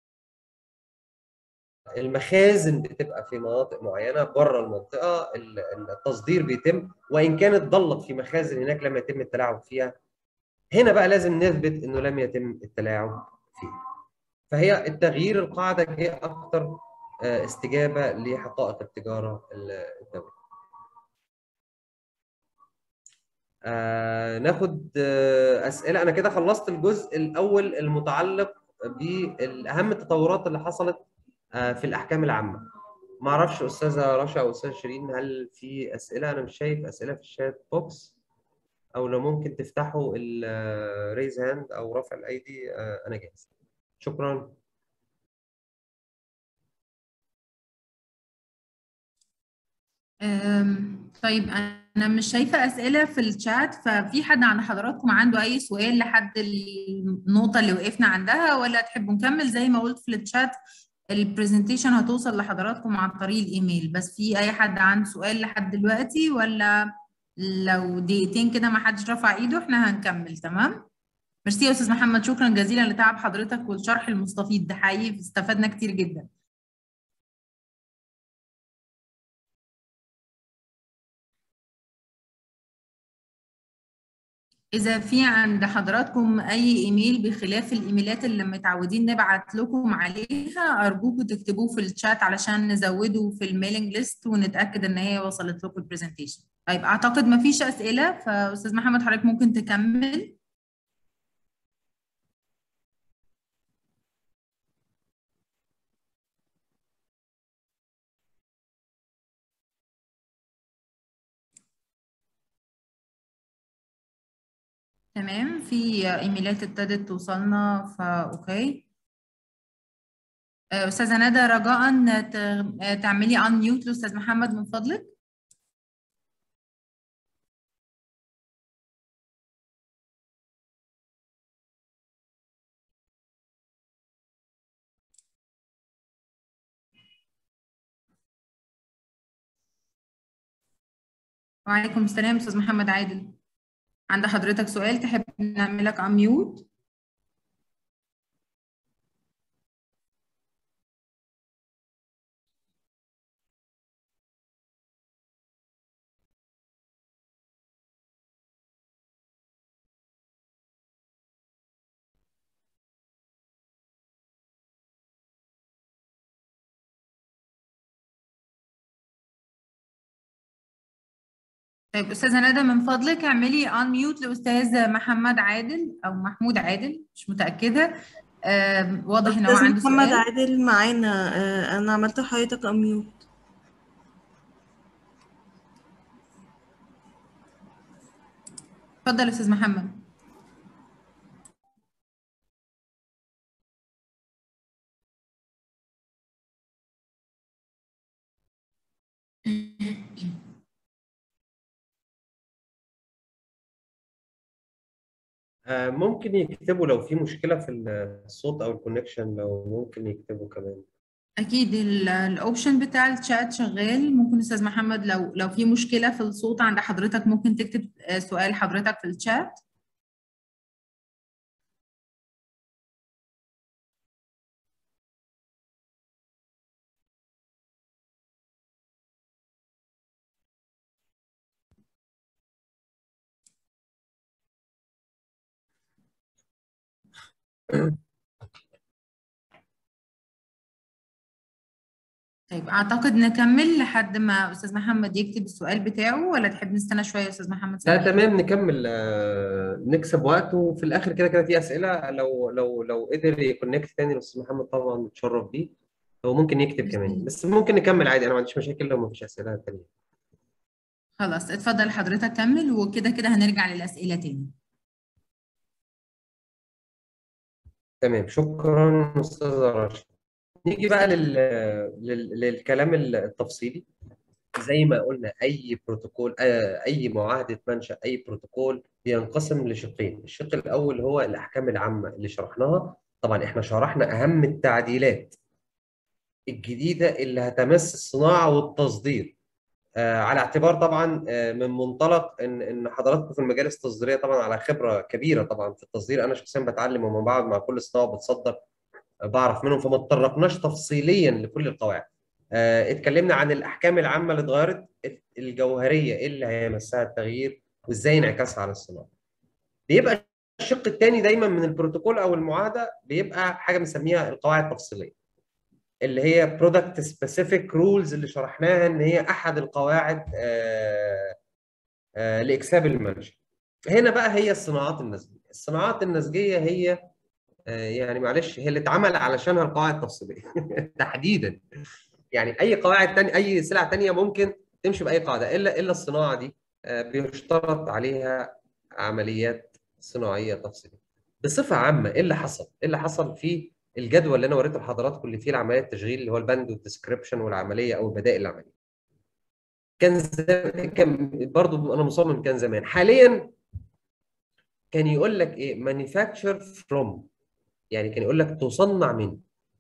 المخازن بتبقى في مناطق معينه بره المنطقه التصدير بيتم وان كانت ضلت في مخازن هناك لم يتم التلاعب فيها هنا بقى لازم نثبت انه لم يتم التلاعب فيها فهي التغيير القاعده هي اكثر استجابه لحقائق التجاره الدوليه آه ناخد آه اسئله انا كده خلصت الجزء الاول المتعلق باهم التطورات اللي حصلت آه في الاحكام العامه ما اعرفش استاذه رشا او استاذ شيرين هل في اسئله انا مش شايف اسئله في الشات بوكس او لو ممكن تفتحوا الريز هاند او رفع الايدي انا جاهز شكرا طيب انا مش شايفه اسئله في الشات ففي حد عند حضراتكم عنده اي سؤال لحد النقطه اللي وقفنا عندها ولا تحبوا نكمل زي ما قلت في الشات البرزنتيشن هتوصل لحضراتكم عن طريق الايميل بس في اي حد عنده سؤال لحد دلوقتي ولا لو دقيقتين كده ما حدش رفع ايده احنا هنكمل تمام ميرسي يا استاذ محمد شكرا جزيلا لتعب حضرتك والشرح المستفيض ده حقيقي استفدنا كتير جدا إذا في عند حضراتكم أي إيميل بخلاف الإيميلات اللي متعودين نبعت لكم عليها أرجوكم تكتبوه في الشات علشان نزوده في الميلينج ليست ونتأكد إن هي وصلت لكم البرزنتيشن. طيب أعتقد ما فيش أسئلة فأستاذ محمد حضرتك ممكن تكمل. تمام في ايميلات ابتدت توصلنا فا اوكي آه، أستاذة ندى رجاء ت- تعملي ان ميوت لأستاذ محمد من فضلك وعليكم السلام أستاذ محمد عادل عند حضرتك سؤال تحب نعملك ان ميوت طيب أستاذة ندى من فضلك اعملي ان ميوت لأستاذ محمد عادل أو محمود عادل مش متأكدة آه، واضح إن هو أستاذ عنده محمد سؤال عادل معانا آه، أنا عملت لحضرتك أميوت اتفضل يا أستاذ محمد آه، ممكن يكتبوا لو في مشكلة في الصوت أو الكونكشن لو ممكن يكتبوا كمان أكيد ال- الأوبشن بتاع الشات شغال ممكن أستاذ محمد لو لو في مشكلة في الصوت عند حضرتك ممكن تكتب آه، سؤال حضرتك في الشات طيب أعتقد نكمل لحد ما أستاذ محمد يكتب السؤال بتاعه ولا تحب نستنى شوية يا أستاذ محمد لا سامحني تمام نكمل آه، نكسب وقت وفي الآخر كده كده في أسئلة لو لو لو قدر يكونكت تاني الأستاذ محمد طبعا متشرف بيه هو ممكن يكتب كمان بس ممكن نكمل عادي أنا ما عنديش مشاكل لو ما فيش أسئلة تانية خلاص اتفضل حضرتك كمل وكده كده هنرجع للأسئلة تاني تمام شكرا أستاذ رشا نيجي بقى لل... لل... للكلام التفصيلي زي ما قلنا اي بروتوكول آه، اي معاهده منشا اي بروتوكول بينقسم لشقين الشق الاول هو الاحكام العامه اللي شرحناها طبعا احنا شرحنا اهم التعديلات الجديده اللي هتمس الصناعه والتصدير آه، على اعتبار طبعا آه، من منطلق ان ان حضراتكم في المجالس التصديريه طبعا على خبره كبيره طبعا في التصدير انا شخصيا بتعلم وما بقعد مع كل صناعه بتصدر آه، بعرف منهم فما تطرقناش تفصيليا لكل القواعد آه، اتكلمنا عن الاحكام العامه اللي اتغيرت الجوهريه ايه اللي هيمسها التغيير وازاي انعكاسها على الصناعه بيبقى الشق الثاني دايما من البروتوكول او المعاهده بيبقى حاجه بنسميها القواعد التفصيليه اللي هي برودكت سبيسيفيك رولز اللي شرحناها ان هي احد القواعد آه، آه، لاكساب المنشأ هنا بقى هي الصناعات النسجيه الصناعات النسجيه هي آه، يعني معلش هي اللي اتعمل علشانها القواعد التفصيليه تحديدا يعني اي قواعد تانية اي سلع تانية ممكن تمشي باي قاعده الا الا الصناعه دي آه، بيشترط عليها عمليات صناعيه تفصيليه بصفه عامه ايه اللي حصل؟ ايه اللي حصل في الجدول اللي انا وريته لحضراتكم اللي فيه العمليه التشغيل اللي هو البند والديسكريبشن والعمليه او البدائل العمليه. كان زمان كان برضه انا مصمم كان زمان حاليا كان يقول لك ايه manufacture from يعني كان يقول لك تصنع من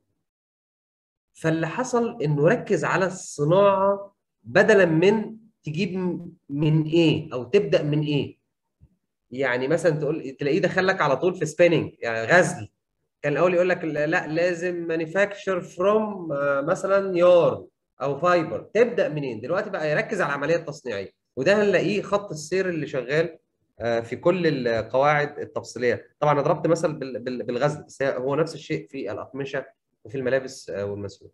فاللي حصل انه ركز على الصناعه بدلا من تجيب من ايه او تبدا من ايه يعني مثلا تقول تلاقيه دخلك على طول في سبيننج يعني غزل كان الاول يقول لك لا لازم مانيفاكتشر فروم مثلا يارن او فايبر تبدا منين دلوقتي بقى يركز على العمليه التصنيعيه وده هنلاقيه خط السير اللي شغال آه، في كل القواعد التفصيليه طبعا انا ضربت مثل بال- بال- بالغزل بس هو نفس الشيء في الاقمشه وفي الملابس آه، والمسؤول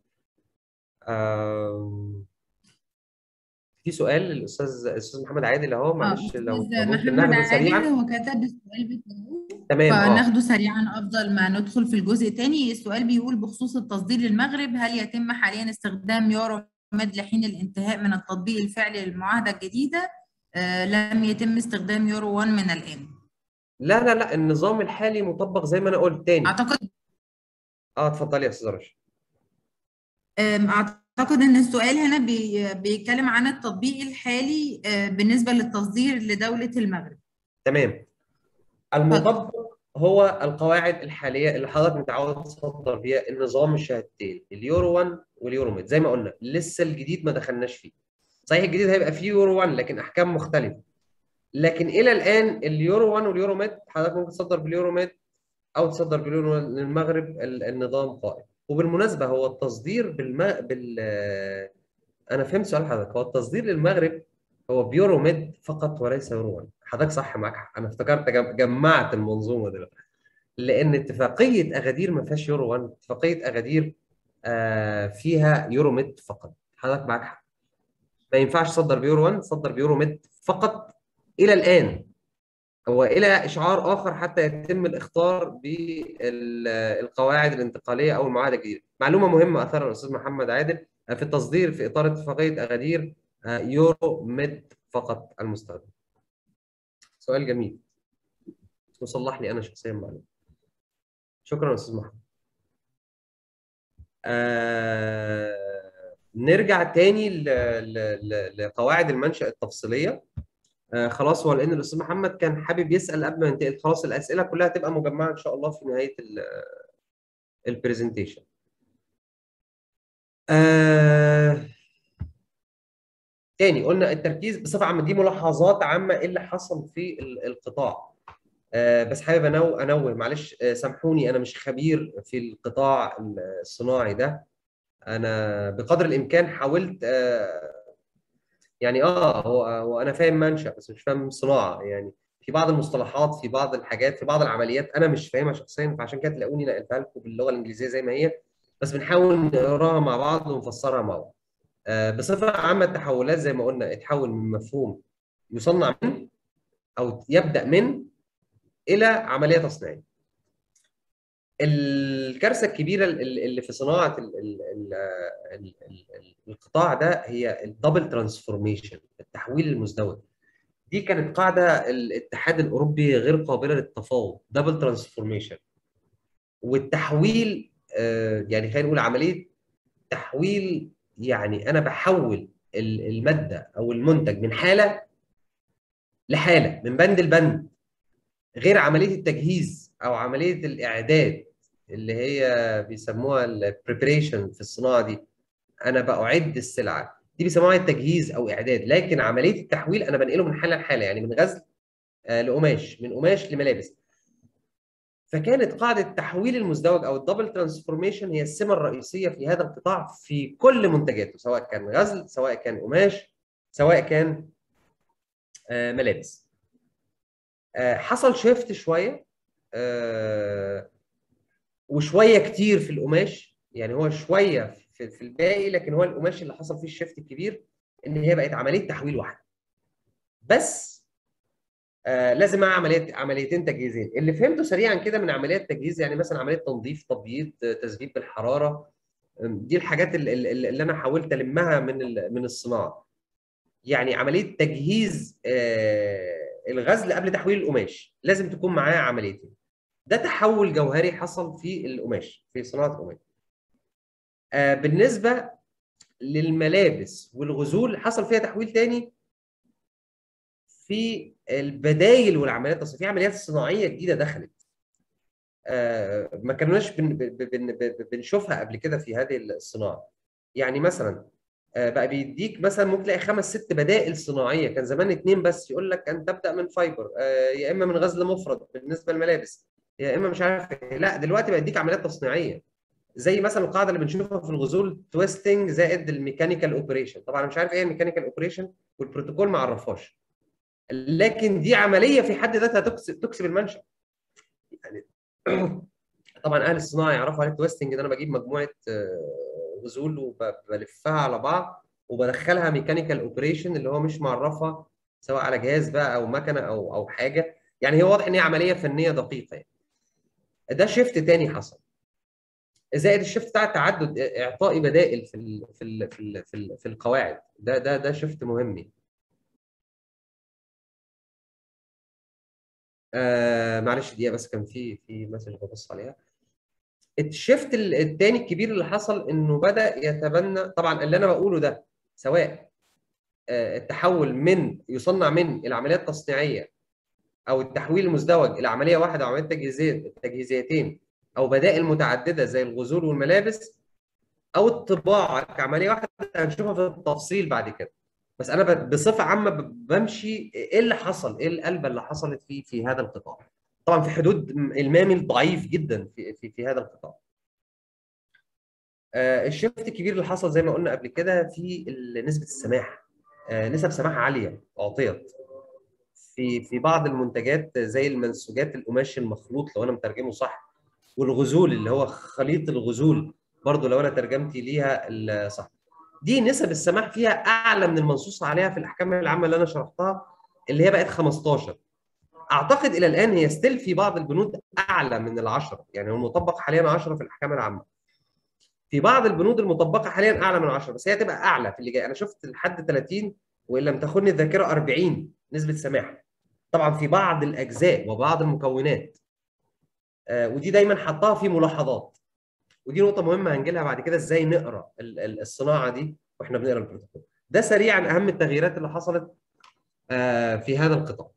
آم، في سؤال للاستاذ الاستاذ محمد عادل اهو اه معلش لو أستاذ ممكن محمد ناخده عادل سريعا هو كتب السؤال بتاعه تمام اه فناخده سريعا أفضل ما ندخل في الجزء الثاني السؤال بيقول بخصوص التصدير للمغرب هل يتم حاليا استخدام يورو مد لحين الانتهاء من التطبيق الفعلي للمعاهدة الجديدة آه لم يتم استخدام يورو 1 من الآن لا لا لا النظام الحالي مطبق زي ما انا قلت تاني أعتقد اه اتفضلي يا استاذ رشا أم، أعتقد إن السؤال هنا بي- بيتكلم عن التطبيق الحالي آه، بالنسبة للتصدير لدولة المغرب تمام اتفضل المطبق هو القواعد الحاليه اللي حضرتك متعود تصدر بيها النظام الشهادتين اليورو 1 واليورو ميد زي ما قلنا لسه الجديد ما دخلناش فيه صحيح الجديد هيبقى فيه يورو 1 لكن احكام مختلفه لكن الى الان اليورو 1 واليورو ميد حضرتك ممكن تصدر باليورو ميد او تصدر باليورو للمغرب ال- النظام قائم وبالمناسبه هو التصدير بالم... بال انا فهمت سؤال حضرتك هو التصدير للمغرب هو بيورو ميد فقط وليس يورو 1 حضرتك صح معاك حق. انا افتكرت جم- جمعت المنظومه دلوقتي لان اتفاقيه اغادير ما فيهاش يورو 1 اتفاقيه اغادير آه، فيها يورو ميد فقط حضرتك معاك حق ما ينفعش تصدر بيورو 1 تصدر بيورو ميد فقط الى الان هو الى اشعار اخر حتى يتم الاخطار بالقواعد الانتقاليه او المعاهده الجديده. معلومه مهمه اثرها الاستاذ محمد عادل في التصدير في اطار اتفاقيه اغادير آه، يورو ميد فقط المستخدم. سؤال جميل وصلح لي انا شخصيا معلومه. شكرا استاذ محمد. آه نرجع تاني ل- ل- ل- لقواعد المنشأ التفصيليه. آه خلاص هو لان الاستاذ محمد كان حابب يسال قبل ما ننتقل خلاص الاسئله كلها هتبقى مجمعه ان شاء الله في نهايه البرزنتيشن. آه تاني قلنا التركيز بصفه عامه دي ملاحظات عامه ايه اللي حصل في ال- القطاع. آه بس حابب انوه انوه معلش آه سامحوني انا مش خبير في القطاع الصناعي ده انا بقدر الامكان حاولت آه يعني اه هو هو انا فاهم منشأ بس مش فاهم صناعه يعني في بعض المصطلحات في بعض الحاجات في بعض العمليات انا مش فاهمها شخصيا فعشان كده تلاقوني نقلتها لكم باللغه الانجليزيه زي ما هي بس بنحاول نقراها مع بعض ونفسرها مع بعض. آه بصفه عامه التحولات زي ما قلنا اتحول من مفهوم يصنع من او يبدا من الى عمليه تصنيعيه. الكارثه الكبيره اللي في صناعه ال ال ال ال ال القطاع ده هي الدبل ترانسفورميشن التحويل المزدوج دي كانت قاعده الاتحاد الاوروبي غير قابله للتفاوض دبل ترانسفورميشن والتحويل آه، يعني خلينا نقول عمليه تحويل يعني انا بحول ال- الماده او المنتج من حاله لحاله من بند لبند غير عمليه التجهيز او عمليه الاعداد اللي هي بيسموها البريبريشن في الصناعه دي انا باعد السلعه دي بيسموها التجهيز او اعداد لكن عمليه التحويل انا بنقله من حاله لحاله يعني من غزل آه، لقماش من قماش لملابس فكانت قاعده التحويل المزدوج او الدبل ترانسفورميشن هي السمه الرئيسيه في هذا القطاع في كل منتجاته سواء كان غزل سواء كان قماش سواء كان آه، ملابس آه، حصل شيفت شويه آه، وشويه كتير في القماش يعني هو شويه في, في الباقي لكن هو القماش اللي حصل فيه الشيفت الكبير ان هي بقت عمليه تحويل واحده بس آه لازم معاها عمليات عمليتين تجهيزين اللي فهمته سريعا كده من عمليات تجهيز يعني مثلا عمليه تنظيف تبييض آه، تثبيت بالحراره آم، دي الحاجات اللي, اللي اللي انا حاولت المها من ال- من الصناعه يعني عمليه تجهيز آه الغزل قبل تحويل القماش لازم تكون معاه عمليتين ده تحول جوهري حصل في القماش في صناعه القماش آه بالنسبه للملابس والغزول حصل فيها تحويل تاني في البدايل والعمليات التصنيعيه في عمليات صناعيه جديده دخلت آه ما كناش بن بن بن بن بنشوفها قبل كده في هذه الصناعه يعني مثلا آه بقى بيديك مثلا ممكن تلاقي خمس ست بدائل صناعيه كان زمان اتنين بس يقول لك انت تبدا من فايبر آه يا اما من غزل مفرد بالنسبه للملابس يا اما مش عارف إيه. لا دلوقتي بقى يديك عمليات تصنيعيه زي مثلا القاعده اللي بنشوفها في الغزول تويستنج زائد الميكانيكال اوبريشن طبعا انا مش عارف ايه الميكانيكال اوبريشن والبروتوكول ما عرفهاش لكن دي عمليه في حد ذاتها تكسب تكسب المنشا يعني طبعا اهل الصناعه يعرفوا عليه التويستنج ده انا بجيب مجموعه آه، غزول وبلفها على بعض وبدخلها ميكانيكال اوبريشن اللي هو مش معرفها سواء على جهاز بقى او مكنه او او حاجه يعني هي واضح ان هي عمليه فنيه دقيقه يعني. ده شيفت تاني حصل زائد الشيفت بتاع التعدد اعطائي بدائل في ال في ال في ال في, ال في القواعد ده ده ده شيفت مهم يعني. آه معلش دقيقه بس كان في في مسج ببص عليها الشيفت الثاني الكبير اللي حصل انه بدا يتبنى طبعا اللي انا بقوله ده سواء آه، التحول من يصنع من العمليات التصنيعيه او التحويل المزدوج الى عمليه واحده او عمليه تجهيزيه تجهيزيتين او بدائل متعدده زي الغزول والملابس او الطباعه كعمليه واحده هنشوفها في التفصيل بعد كده بس انا ب- بصفه عامه ب- بمشي ايه اللي حصل ايه القلبه اللي حصلت في في هذا القطاع طبعا في حدود المامي ضعيف جدا في في, في هذا القطاع آه، الشفت الكبير اللي حصل زي ما قلنا قبل كده في ال- نسبه السماح آه، نسب سماح عاليه اعطيت في في بعض المنتجات زي المنسوجات القماش المخلوط لو انا مترجمه صح والغزول اللي هو خليط الغزول برضو لو انا ترجمتي ليها ال- صح دي نسب السماح فيها اعلى من المنصوص عليها في الاحكام العامه اللي انا شرحتها اللي هي بقت 15 اعتقد الى الان هي ستيل في بعض البنود اعلى من العشرة يعني هو مطبق حاليا 10 في الاحكام العامه في بعض البنود المطبقه حاليا اعلى من 10 بس هي هتبقى اعلى في اللي جاي انا شفت لحد 30 وان لم تخني الذاكره 40 نسبه سماح طبعا في بعض الاجزاء وبعض المكونات آه، ودي دايما حطها في ملاحظات ودي نقطه مهمه هنجي لها بعد كده ازاي نقرا ال- ال- الصناعه دي واحنا بنقرا البروتوكول ده سريعا اهم التغييرات اللي حصلت آه، في هذا القطاع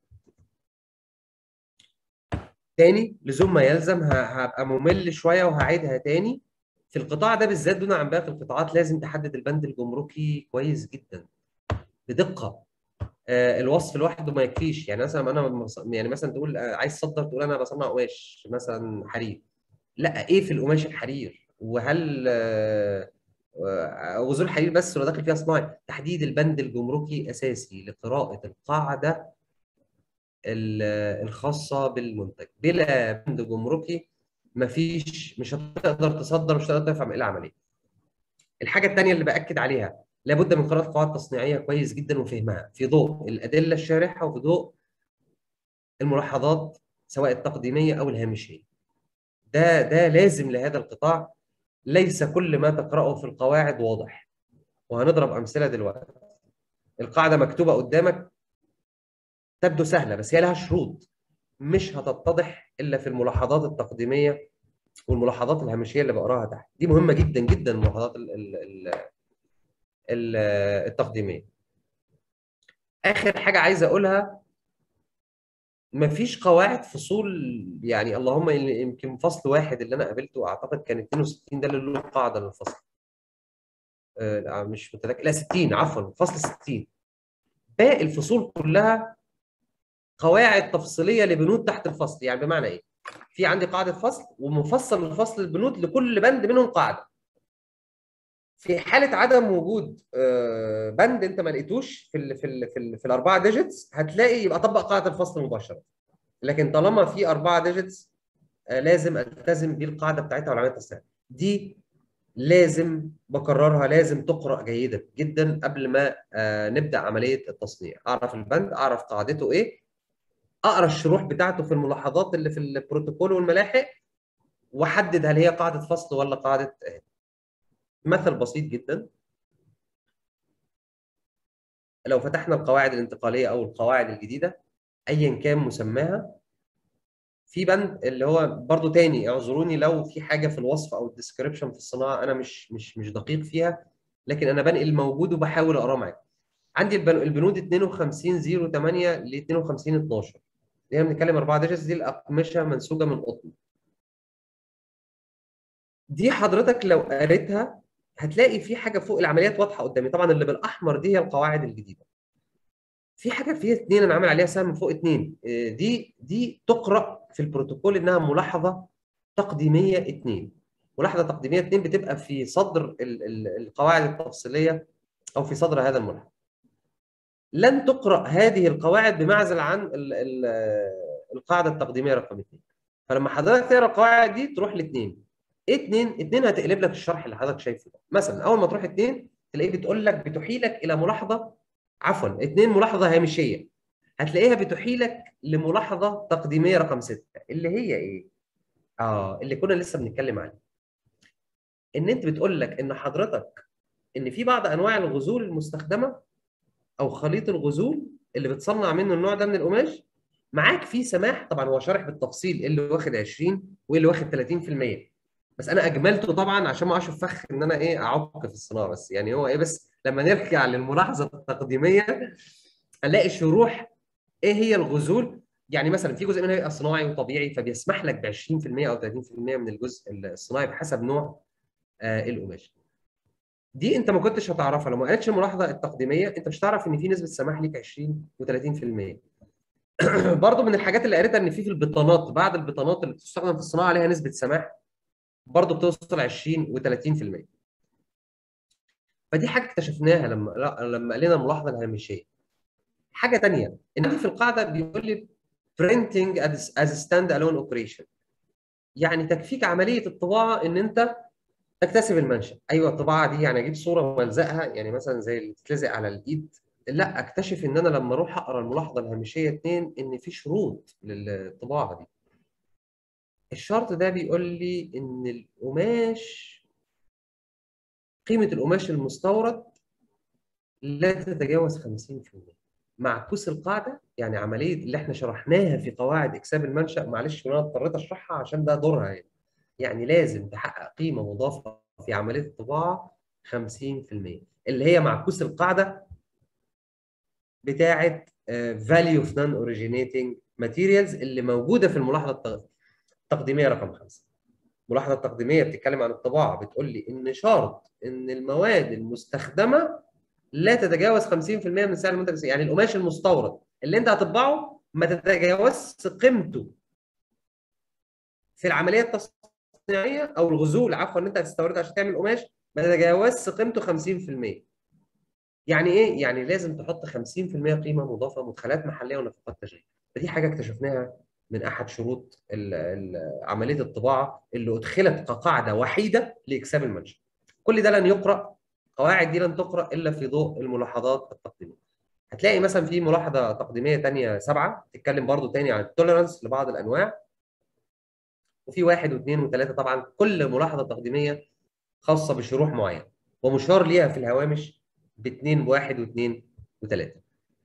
تاني لزوم ما يلزم ه- هبقى ممل شويه وهعيدها تاني في القطاع ده بالذات دون عن باقي القطاعات لازم تحدد البند الجمركي كويس جدا بدقه آه، الوصف لوحده ما يكفيش يعني مثلا انا مص- يعني مثلا تقول آه، عايز تصدر تقول انا بصنع قماش مثلا حرير لا ايه في القماش الحرير وهل آه، آه، غزول حرير بس ولا داخل فيها صناعي تحديد البند الجمركي اساسي لقراءه القاعده ال- الخاصه بالمنتج بلا بند جمركي مفيش مش هتقدر تصدر مش هتقدر تفهم ايه العمليه الحاجه الثانيه اللي باكد عليها لابد من قراءه القواعد التصنيعيه كويس جدا وفهمها في ضوء الادله الشارحه وفي ضوء الملاحظات سواء التقديميه او الهامشيه ده ده لازم لهذا القطاع ليس كل ما تقراه في القواعد واضح وهنضرب امثله دلوقتي القاعده مكتوبه قدامك تبدو سهله بس هي لها شروط مش هتتضح الا في الملاحظات التقديميه والملاحظات الهامشيه اللي بقراها تحت دي مهمه جدا جدا الملاحظات ال- ال- ال- ال- التقديميه اخر حاجه عايز اقولها مفيش قواعد فصول يعني اللهم إن- يمكن فصل واحد اللي انا قابلته اعتقد كان 62 ده اللي له قاعده للفصل آه، لا، مش متذكر لا 60 عفوا فصل 60 باقي الفصول كلها قواعد تفصيليه لبنود تحت الفصل يعني بمعنى ايه في عندي قاعده فصل ومفصل لفصل البنود لكل بند منهم قاعده في حاله عدم وجود آه، بند انت ما لقيتوش في ال في ال في, ال في الاربعه ديجيتس هتلاقي يبقى طبق قاعده الفصل مباشره لكن طالما في اربعه ديجيتس لازم التزم بالقاعده بتاعتها والعمليه التصنيعيه دي لازم بكررها لازم تقرا جيدا جدا قبل ما آه، نبدا عمليه التصنيع اعرف البند اعرف قاعدته ايه اقرا الشروح بتاعته في الملاحظات اللي في البروتوكول والملاحق واحدد هل هي قاعده فصل ولا قاعده آه. مثل بسيط جدا لو فتحنا القواعد الانتقاليه او القواعد الجديده ايا كان مسماها في بند اللي هو برضو تاني اعذروني لو في حاجه في الوصف او الديسكربشن في الصناعه انا مش مش مش دقيق فيها لكن انا بنقل الموجود وبحاول اقراه معاك عندي البن- البنود 52 08 ل 52 12 اللي هي بنتكلم اربعه ديجيتس دي الاقمشه منسوجه من قطن دي حضرتك لو قريتها هتلاقي في حاجه فوق العمليات واضحه قدامي طبعا اللي بالاحمر دي هي القواعد الجديده في حاجه فيها اثنين انا عامل عليها سهم فوق اثنين آه، دي دي تقرا في البروتوكول انها ملاحظه تقديميه اثنين ملاحظه تقديميه اثنين بتبقى في صدر ال- ال- القواعد التفصيليه او في صدر هذا الملحق لن تقرا هذه القواعد بمعزل عن ال- ال- القاعده التقديميه رقم اثنين فلما حضرتك تقرا القواعد دي تروح لاثنين ايه اثنين؟ اثنين هتقلب لك الشرح اللي حضرتك شايفه ده مثلا اول ما تروح اثنين تلاقيه بتقول لك بتحيلك الى ملاحظه عفوا اثنين ملاحظه هامشيه هتلاقيها بتحيلك لملاحظه تقديميه رقم سته اللي هي ايه؟ اه اللي كنا لسه بنتكلم عليه ان انت بتقول لك ان حضرتك ان في بعض انواع الغزول المستخدمه او خليط الغزول اللي بتصنع منه النوع ده من القماش معاك فيه سماح طبعا هو شارح بالتفصيل إيه اللي واخد 20 وايه اللي واخد 30% بس انا اجملته طبعا عشان ما اقعش في فخ ان انا ايه اعك في الصناعه بس يعني هو ايه بس لما نرجع للملاحظه التقديميه هنلاقي شروح ايه هي الغزول يعني مثلا في جزء منها يبقى صناعي وطبيعي فبيسمح لك ب 20% او 30% من الجزء الصناعي بحسب نوع آه القماش دي انت ما كنتش هتعرفها لو ما قالتش الملاحظه التقديميه انت مش هتعرف ان في نسبه سماح ليك 20 و30% برضه من الحاجات اللي قريتها ان في في البطانات بعض البطانات اللي بتستخدم في الصناعه عليها نسبه سماح برضه بتوصل 20 و30% فدي حاجه اكتشفناها لما لما قلنا الملاحظه الهامشيه حاجه ثانيه ان عندي في القاعده بيقول لي printing as, as stand alone operation يعني تكفيك عمليه الطباعه ان انت تكتسب المنشا ايوه الطباعه دي يعني اجيب صوره والزقها يعني مثلا زي اللي بتتلزق على الايد لا اكتشف ان انا لما اروح اقرا الملاحظه الهامشيه 2 ان في شروط للطباعه دي الشرط ده بيقول لي ان القماش قيمه القماش المستورد لا تتجاوز 50% معكوس القاعده يعني عمليه اللي احنا شرحناها في قواعد اكساب المنشا معلش انا اضطريت اشرحها عشان ده دورها يعني يعني لازم تحقق قيمه مضافه في عمليه الطباعه 50% اللي هي معكوس القاعده بتاعه فاليو اوف نون اوريجينيتنج ماتيريالز اللي موجوده في الملاحظه التقديميه رقم خمسه. الملاحظه التقديميه بتتكلم عن الطباعه بتقول لي ان شرط ان المواد المستخدمه لا تتجاوز 50% من سعر المنتج يعني القماش المستورد اللي انت هتطبعه ما تتجاوزش قيمته في العمليه التصنيعيه او الغزول عفوا ان انت هتستوردها عشان تعمل قماش ما تتجاوزش قيمته 50% يعني ايه؟ يعني لازم تحط 50% قيمه مضافه مدخلات محليه ونفقات تشغيل فدي حاجه اكتشفناها من احد شروط عمليه الطباعه اللي ادخلت كقاعده وحيده لاكساب المنشا كل ده لن يقرا القواعد دي لن تقرا الا في ضوء الملاحظات التقديميه هتلاقي مثلا في ملاحظه تقديميه ثانيه سبعه تتكلم برضو تاني عن التوليرانس لبعض الانواع وفي واحد واثنين وثلاثه طبعا كل ملاحظه تقديميه خاصه بشروح معينه ومشار ليها في الهوامش باثنين بواحد واثنين وثلاثه.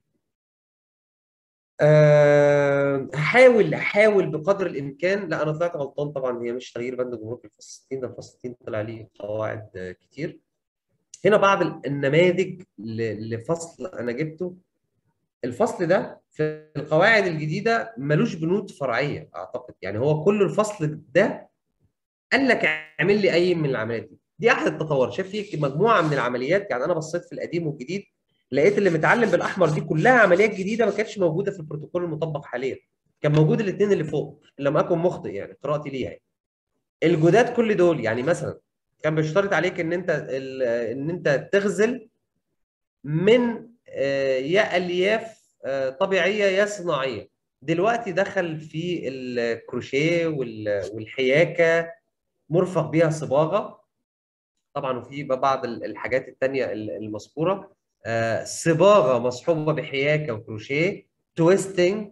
أه هحاول هحاول بقدر الامكان لا انا طلعت غلطان طبعا هي مش تغيير بند جمهور في الفصل 60 ده الفصل 60 طلع عليه قواعد كتير. هنا بعض النماذج لفصل انا جبته الفصل ده في القواعد الجديده ملوش بنود فرعيه اعتقد يعني هو كل الفصل ده قال لك اعمل لي اي من العمليات دي دي احد التطورات شايف في مجموعه من العمليات يعني انا بصيت في القديم والجديد لقيت اللي متعلم بالاحمر دي كلها عمليات جديده ما كانتش موجوده في البروتوكول المطبق حاليا كان موجود الاثنين اللي فوق ان لم اكن مخطئ يعني قراءتي ليها يعني. الجداد كل دول يعني مثلا كان بيشترط عليك ان انت ان انت تغزل من يا الياف طبيعيه يا صناعيه دلوقتي دخل في الكروشيه والحياكه مرفق بها صباغه طبعا وفي بعض الحاجات الثانيه المذكوره صباغه مصحوبه بحياكه وكروشيه تويستنج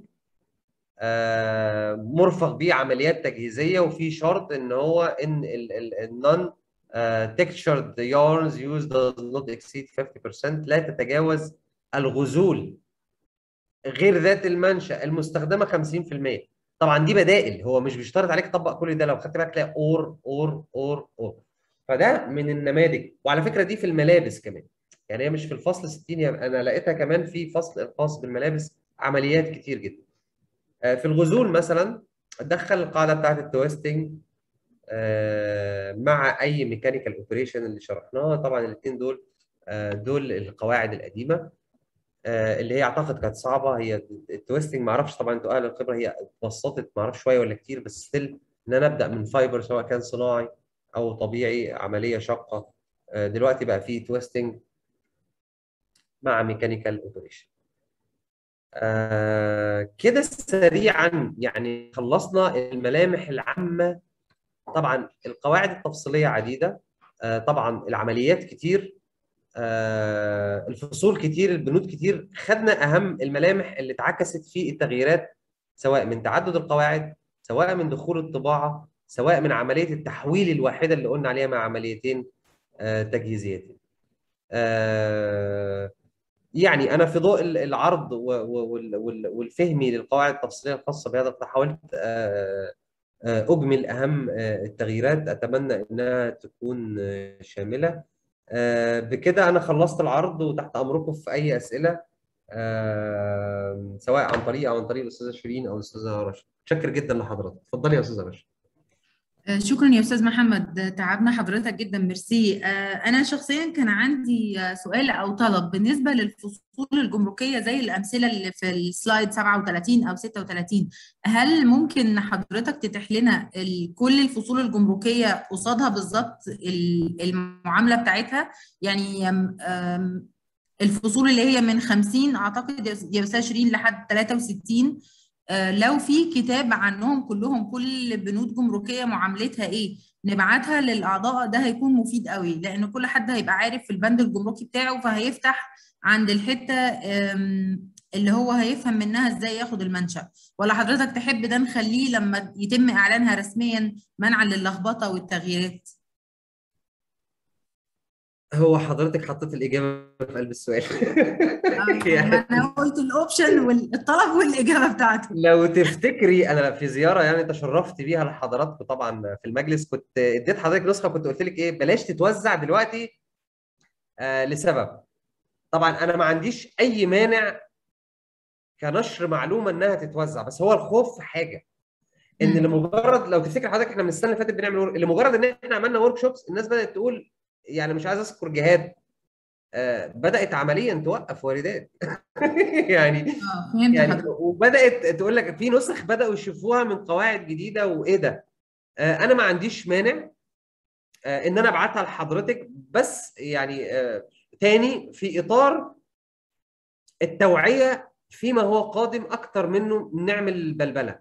مرفق بيه عمليات تجهيزيه وفي شرط ان هو ان النون textured yarns used does not exceed 50% لا تتجاوز الغزول غير ذات المنشأ المستخدمة 50% طبعا دي بدائل هو مش بيشترط عليك تطبق كل ده لو خدت بالك تلاقي اور اور اور اور فده من النماذج وعلى فكرة دي في الملابس كمان يعني هي مش في الفصل 60 يعني انا لقيتها كمان في فصل الخاص بالملابس عمليات كتير جدا في الغزول مثلا دخل القاعده بتاعت التويستنج مع اي ميكانيكال اوبريشن اللي شرحناها طبعا الاثنين دول دول القواعد القديمه اللي هي اعتقد كانت صعبه هي التويستنج ما اعرفش طبعا انتوا اهل الخبره هي بسطت ما اعرفش شويه ولا كتير بس ستيل ان انا ابدا من فايبر سواء كان صناعي او طبيعي عمليه شاقه دلوقتي بقى في تويستنج مع ميكانيكال اوبريشن آه كده سريعا يعني خلصنا الملامح العامه طبعا القواعد التفصيليه عديده آه طبعا العمليات كتير آه الفصول كتير البنود كتير خدنا اهم الملامح اللي اتعكست في التغييرات سواء من تعدد القواعد سواء من دخول الطباعه سواء من عمليه التحويل الواحده اللي قلنا عليها مع عمليتين آه تجهيزيتين آه يعني انا في ضوء العرض والفهمي للقواعد التفصيليه الخاصه بهذا حاولت آه، اجمل اهم آه، التغييرات اتمنى انها تكون آه، شامله آه، بكده انا خلصت العرض وتحت امركم في اي اسئله آه، سواء عن طريق او عن طريق الاستاذه شيرين او الاستاذه رشا متشكر جدا لحضرتك اتفضلي يا استاذه رشا آه، شكرا يا استاذ محمد تعبنا حضرتك جدا ميرسي آه، انا شخصيا كان عندي آه، سؤال او طلب بالنسبه للفصول الجمركيه زي الامثله اللي في السلايد 37 او 36 هل ممكن حضرتك تتيح لنا ال- كل الفصول الجمركيه قصادها بالظبط ال- المعامله بتاعتها يعني آم، آم، الفصول اللي هي من 50 اعتقد يا استاذ شيرين لحد 63 آه، لو في كتاب عنهم كلهم كل بنود جمركية معاملتها ايه نبعتها للأعضاء ده هيكون مفيد قوي لأن كل حد هيبقى عارف في البند الجمركي بتاعه فهيفتح عند الحتة آم، اللي هو هيفهم منها ازاي ياخد المنشأ ولا حضرتك تحب ده نخليه لما يتم إعلانها رسميا منعا للخبطة والتغييرات هو حضرتك حطيت الاجابه في قلب السؤال آه، يعني ما انا قلت الاوبشن والطلب والاجابه بتاعته لو تفتكري انا في زياره يعني تشرفت بيها لحضراتكم طبعا في المجلس كنت اديت حضرتك نسخه كنت قلت لك ايه بلاش تتوزع دلوقتي آه لسبب طبعا انا ما عنديش اي مانع كنشر معلومه انها تتوزع بس هو الخوف في حاجه ان مم. لمجرد لو تفتكر حضرتك احنا من السنه اللي فاتت بنعمل ورك- لمجرد ان احنا عملنا ورك شوبس الناس بدات تقول يعني مش عايز اذكر جهاد آه بدات عمليا توقف واردات يعني اه فهمت يعني حضرتك وبدات تقول لك في نسخ بداوا يشوفوها من قواعد جديده وايه ده آه انا ما عنديش مانع آه ان انا ابعتها لحضرتك بس يعني آه تاني في اطار التوعيه فيما هو قادم اكتر منه نعمل بلبله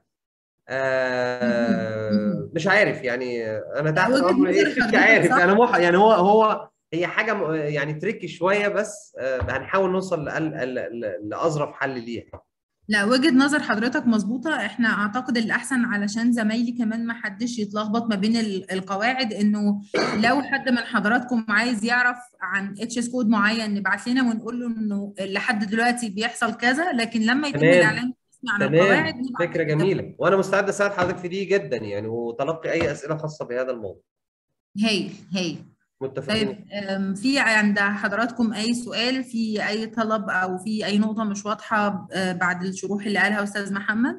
آه مهم. مش عارف يعني آه، انا تحت وجهة امر نظر ايه مش حضرتك عارف صح. انا مح يعني هو هو هي حاجه م- يعني تريكي شويه بس آه هنحاول نوصل لأل- ل- ل- لاظرف حل ليها لا وجهة نظر حضرتك مظبوطة احنا اعتقد الاحسن علشان زمايلي كمان ما حدش يتلخبط ما بين ال- القواعد انه لو حد من حضراتكم عايز يعرف عن اتش اس كود معين نبعت لنا ونقول له انه لحد دلوقتي بيحصل كذا لكن لما يتم تمام. الاعلان الرسمي عن القواعد تمام نبعت فكره الكتاب. جميله وانا مستعد اساعد حضرتك في دي جدا يعني وتلقي اي اسئله خاصه بهذا الموضوع هايل هايل متفقين طيب أم، في عند حضراتكم أي سؤال في أي طلب أو في أي نقطة مش واضحة آه، بعد الشروح اللي قالها أستاذ محمد؟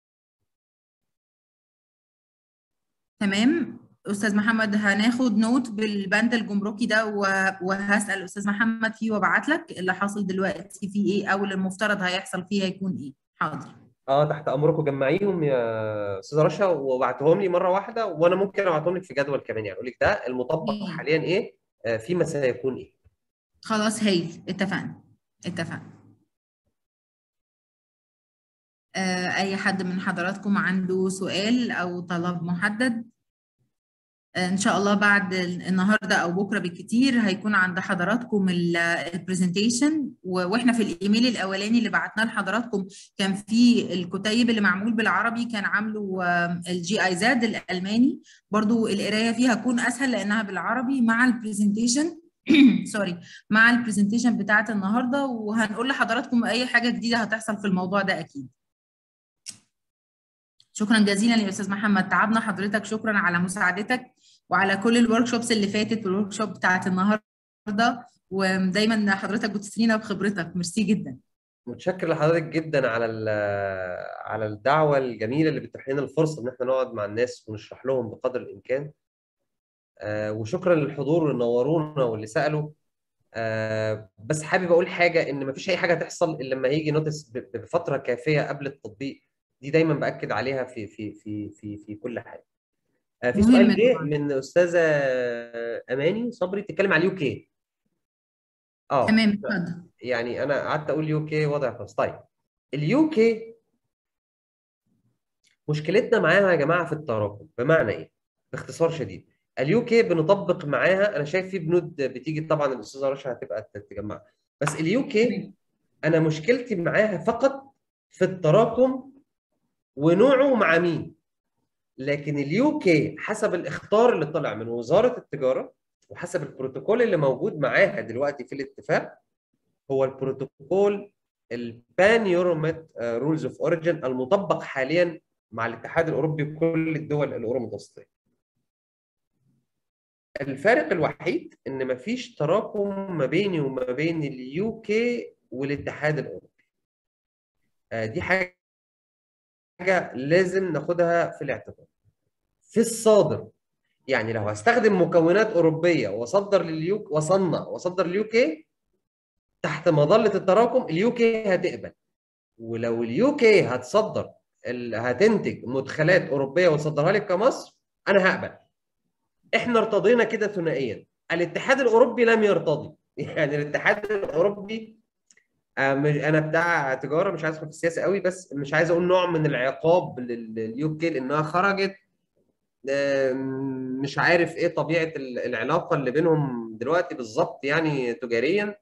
تمام أستاذ محمد هناخد نوت بالبند الجمركي ده و- وهسأل أستاذ محمد فيه وابعت لك اللي حاصل دلوقتي فيه إيه أو اللي المفترض هيحصل فيه هيكون إيه حاضر اه تحت امركم جمعيهم يا استاذه رشا وابعتهم لي مره واحده وانا ممكن ابعتهم لك في جدول كمان يعني اقول لك ده المطبق مم. حاليا ايه آه فيما سيكون ايه خلاص هايل اتفقنا اتفقنا آه، أي حد من حضراتكم عنده سؤال أو طلب محدد آه، إن شاء الله بعد ال- النهاردة أو بكرة بالكتير هيكون عند حضراتكم البرزنتيشن وإحنا في الإيميل الأولاني اللي بعتناه لحضراتكم كان في الكتيب اللي معمول بالعربي كان عامله الجي اي زاد الألماني برضو القراية فيها هتكون أسهل لأنها بالعربي مع البرزنتيشن سوري مع البرزنتيشن بتاعت النهارده وهنقول لحضراتكم اي حاجه جديده هتحصل في الموضوع ده اكيد شكرا جزيلا يا استاذ محمد تعبنا حضرتك شكرا على مساعدتك وعلى كل الورك شوبس اللي فاتت والورك شوب بتاعت النهارده ودايما حضرتك بتسرينا بخبرتك ميرسي جدا متشكر لحضرتك جدا على ال- على الدعوه الجميله اللي بتتيح لنا الفرصه ان احنا نقعد مع الناس ونشرح لهم بقدر الامكان آه وشكرا للحضور اللي نورونا واللي سالوا آه بس حابب اقول حاجه ان مفيش اي حاجه تحصل الا لما هيجي نوتس ب- بفتره كافيه قبل التطبيق دي دايما باكد عليها في في في في في كل حاجه آه في مهم سؤال جه طبعاً. من استاذه اماني صبري بتتكلم على اليو كي اه تمام اتفضل يعني انا قعدت اقول يو كي وضع خاص طيب اليو كي مشكلتنا معاها يا جماعه في التراكم بمعنى ايه باختصار شديد اليو كي بنطبق معاها انا شايف في بنود بتيجي طبعا الاستاذه رشا هتبقى تجمع بس اليو كي انا مشكلتي معاها فقط في التراكم ونوعه مع مين لكن اليو كي حسب الاخطار اللي طلع من وزاره التجاره وحسب البروتوكول اللي موجود معاها دلوقتي في الاتفاق هو البروتوكول البان يوروميت رولز اوف اوريجين المطبق حاليا مع الاتحاد الاوروبي وكل الدول الاورو متوسطيه الفارق الوحيد ان مفيش تراكم ما بيني وما بين اليو كي والاتحاد الاوروبي آه، دي حاجه حاجه لازم ناخدها في الاعتبار في الصادر يعني لو هستخدم مكونات اوروبيه واصدر لليو واصنع واصدر لليو كي تحت مظله التراكم اليو كي هتقبل ولو اليو كي هتصدر ال- هتنتج مدخلات اوروبيه وتصدرها لك كمصر انا هقبل احنا ارتضينا كده ثنائيا الاتحاد الاوروبي لم يرتضي يعني الاتحاد الاوروبي آه، مش- انا بتاع تجاره مش عايز ادخل في السياسه قوي بس مش عايز اقول نوع من العقاب لليو كي لانها خرجت آه، مش عارف ايه طبيعه ال- العلاقه اللي بينهم دلوقتي بالظبط يعني تجاريا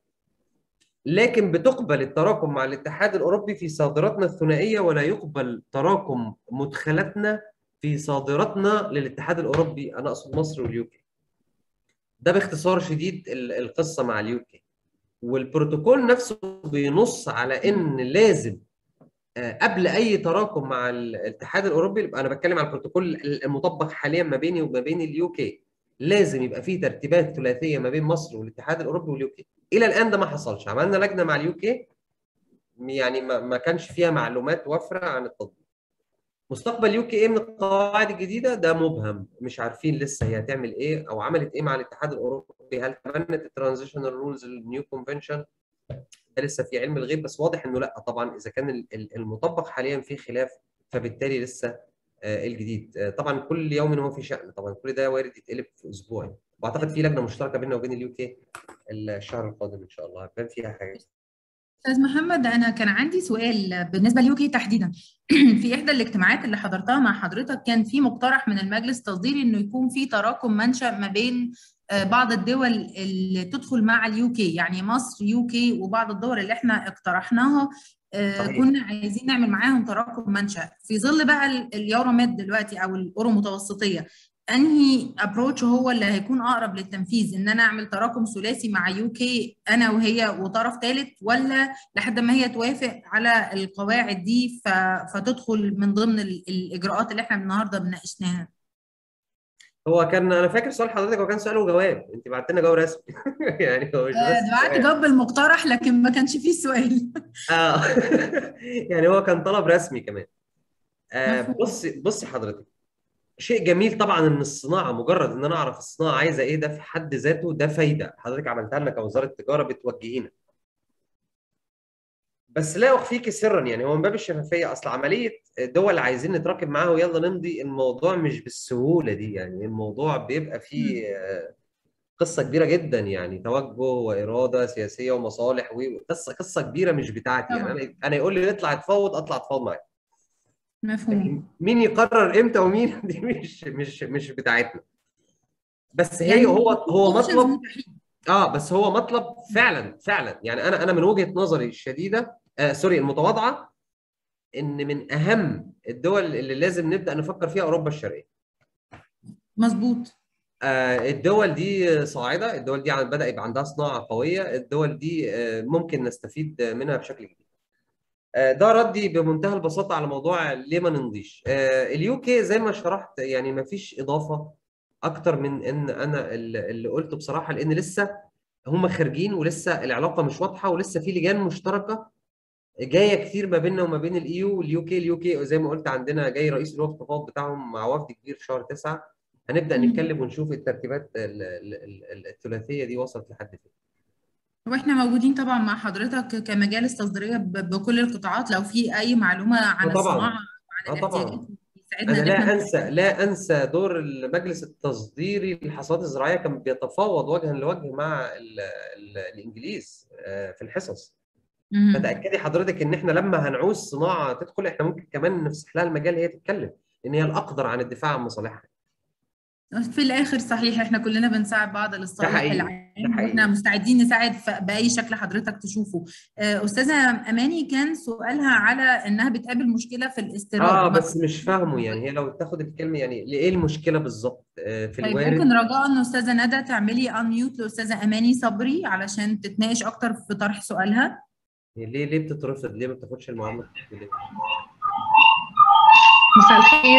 لكن بتقبل التراكم مع الاتحاد الاوروبي في صادراتنا الثنائيه ولا يقبل تراكم مدخلاتنا في صادراتنا للاتحاد الاوروبي انا اقصد مصر واليوكي ده باختصار شديد ال- القصه مع اليوكي والبروتوكول نفسه بينص على ان لازم آه، قبل اي تراكم مع الاتحاد الاوروبي يبقى انا بتكلم على البروتوكول المطبق حاليا ما بيني وما بين اليوكي لازم يبقى فيه ترتيبات ثلاثيه ما بين مصر والاتحاد الاوروبي واليوكي الى الان ده ما حصلش عملنا لجنه مع اليوكي يعني ما ما كانش فيها معلومات وافره عن التطبيق مستقبل يوكي ايه من القواعد الجديده ده مبهم مش عارفين لسه هي هتعمل ايه او عملت ايه مع الاتحاد الاوروبي هل تبنت الترانزيشنال رولز النيو كونفنشن ده لسه في علم الغيب بس واضح انه لا طبعا اذا كان ال- ال- المطبق حاليا فيه خلاف فبالتالي لسه آه، الجديد آه، طبعا كل يوم هو في شأن طبعا كل ده وارد يتقلب في اسبوع يعني. واعتقد في لجنه مشتركه بيننا وبين اليو كي الشهر القادم ان شاء الله هتبان فيها حاجات استاذ محمد انا كان عندي سؤال بالنسبه ليوكي تحديدا في احدى الاجتماعات اللي حضرتها مع حضرتك كان في مقترح من المجلس التصديري انه يكون في تراكم منشا ما بين آه، بعض الدول اللي تدخل مع اليوكي يعني مصر يوكي وبعض الدول اللي احنا اقترحناها آه، صحيح. كنا عايزين نعمل معاهم تراكم منشا في ظل بقى ال- اليوروميد دلوقتي او الاورو متوسطيه انهي ابروتش هو اللي هيكون اقرب للتنفيذ ان انا اعمل تراكم ثلاثي مع يوكي انا وهي وطرف ثالث ولا لحد ما هي توافق على القواعد دي ف... فتدخل من ضمن ال... الاجراءات اللي احنا النهارده بناقشناها هو كان انا فاكر سؤال حضرتك هو كان سؤال وجواب انت بعت لنا جواب رسمي يعني هو مش آه، بس دعاء سؤال. جاب المقترح لكن ما كانش فيه سؤال اه يعني هو كان طلب رسمي كمان آه مفهوم. بصي بصي حضرتك شيء جميل طبعا ان الصناعه مجرد ان انا اعرف الصناعه عايزه ايه ده في حد ذاته ده فايده حضرتك عملتها لنا كوزاره تجاره بتوجهينا بس لا اخفيك سرا يعني هو من باب الشفافيه اصل عمليه دول عايزين نتراكم معاها ويلا نمضي الموضوع مش بالسهوله دي يعني الموضوع بيبقى فيه آه، قصه كبيره جدا يعني توجه واراده سياسيه ومصالح وقصه قصه كبيره مش بتاعتي يعني طبعا. انا انا يقول لي اطلع اتفاوض اطلع اتفاوض معاك مفهوم لكن مين يقرر امتى ومين دي مش مش مش بتاعتنا بس هي يعني هو هو options مطلب متاحين. اه بس هو مطلب فعلا فعلا يعني انا انا من وجهة نظري الشديدة آه سوري المتواضعة ان من اهم الدول اللي لازم نبدأ نفكر فيها اوروبا الشرقية مظبوط آه الدول دي صاعدة الدول دي عن- بدأ يبقى عندها صناعة قوية الدول دي آه ممكن نستفيد منها بشكل كبير آه، ده ردي بمنتهى البساطة على موضوع ليه ما نمضيش آه، اليو كي زي ما شرحت يعني ما فيش إضافة أكتر من إن أنا اللي اللي قلته بصراحة لأن لسه هم خارجين ولسه العلاقة مش واضحة ولسه في لجان مشتركة جاية كتير ما بيننا وما بين الإيو واليو كي اليو كي زي ما قلت عندنا جاي رئيس الوفد التفاوض بتاعهم مع وفد كبير في شهر تسعة هنبدأ مم. نتكلم ونشوف الترتيبات ال- ال- ال- الثلاثية دي وصلت لحد فين واحنا موجودين طبعا مع حضرتك كمجالس تصديريه ب- بكل القطاعات لو في اي معلومه عن آه طبعاً. الصناعه آه وعن طبعاً. الاحتياجات يساعدنا انا ان لا احنا انسى لا انسى دور المجلس التصديري للحصاد الزراعيه كان بيتفاوض وجها لوجه مع ال ال الانجليز آه، في الحصص مم. فتاكدي حضرتك ان احنا لما هنعوز صناعه تدخل احنا ممكن كمان نفسح لها المجال هي تتكلم ان هي الاقدر عن الدفاع عن مصالحها في الاخر صحيح احنا كلنا بنساعد بعض للصالح حقيقي، العام ده حقيقي. واحنا مستعدين نساعد ف- باي شكل حضرتك تشوفه آه، استاذه اماني كان سؤالها على انها بتقابل مشكله في الاستيراد اه ما- بس مش فاهمه يعني هي لو تاخد الكلمه يعني ايه المشكله بالظبط آه، في طيب الوارد ممكن رجاء ان استاذه ندى تعملي انميوت لاستاذه اماني صبري علشان تتناقش اكتر في طرح سؤالها ليه ليه بتترفض ليه ما بتاخدش المعامله التقليدية؟ مساء الخير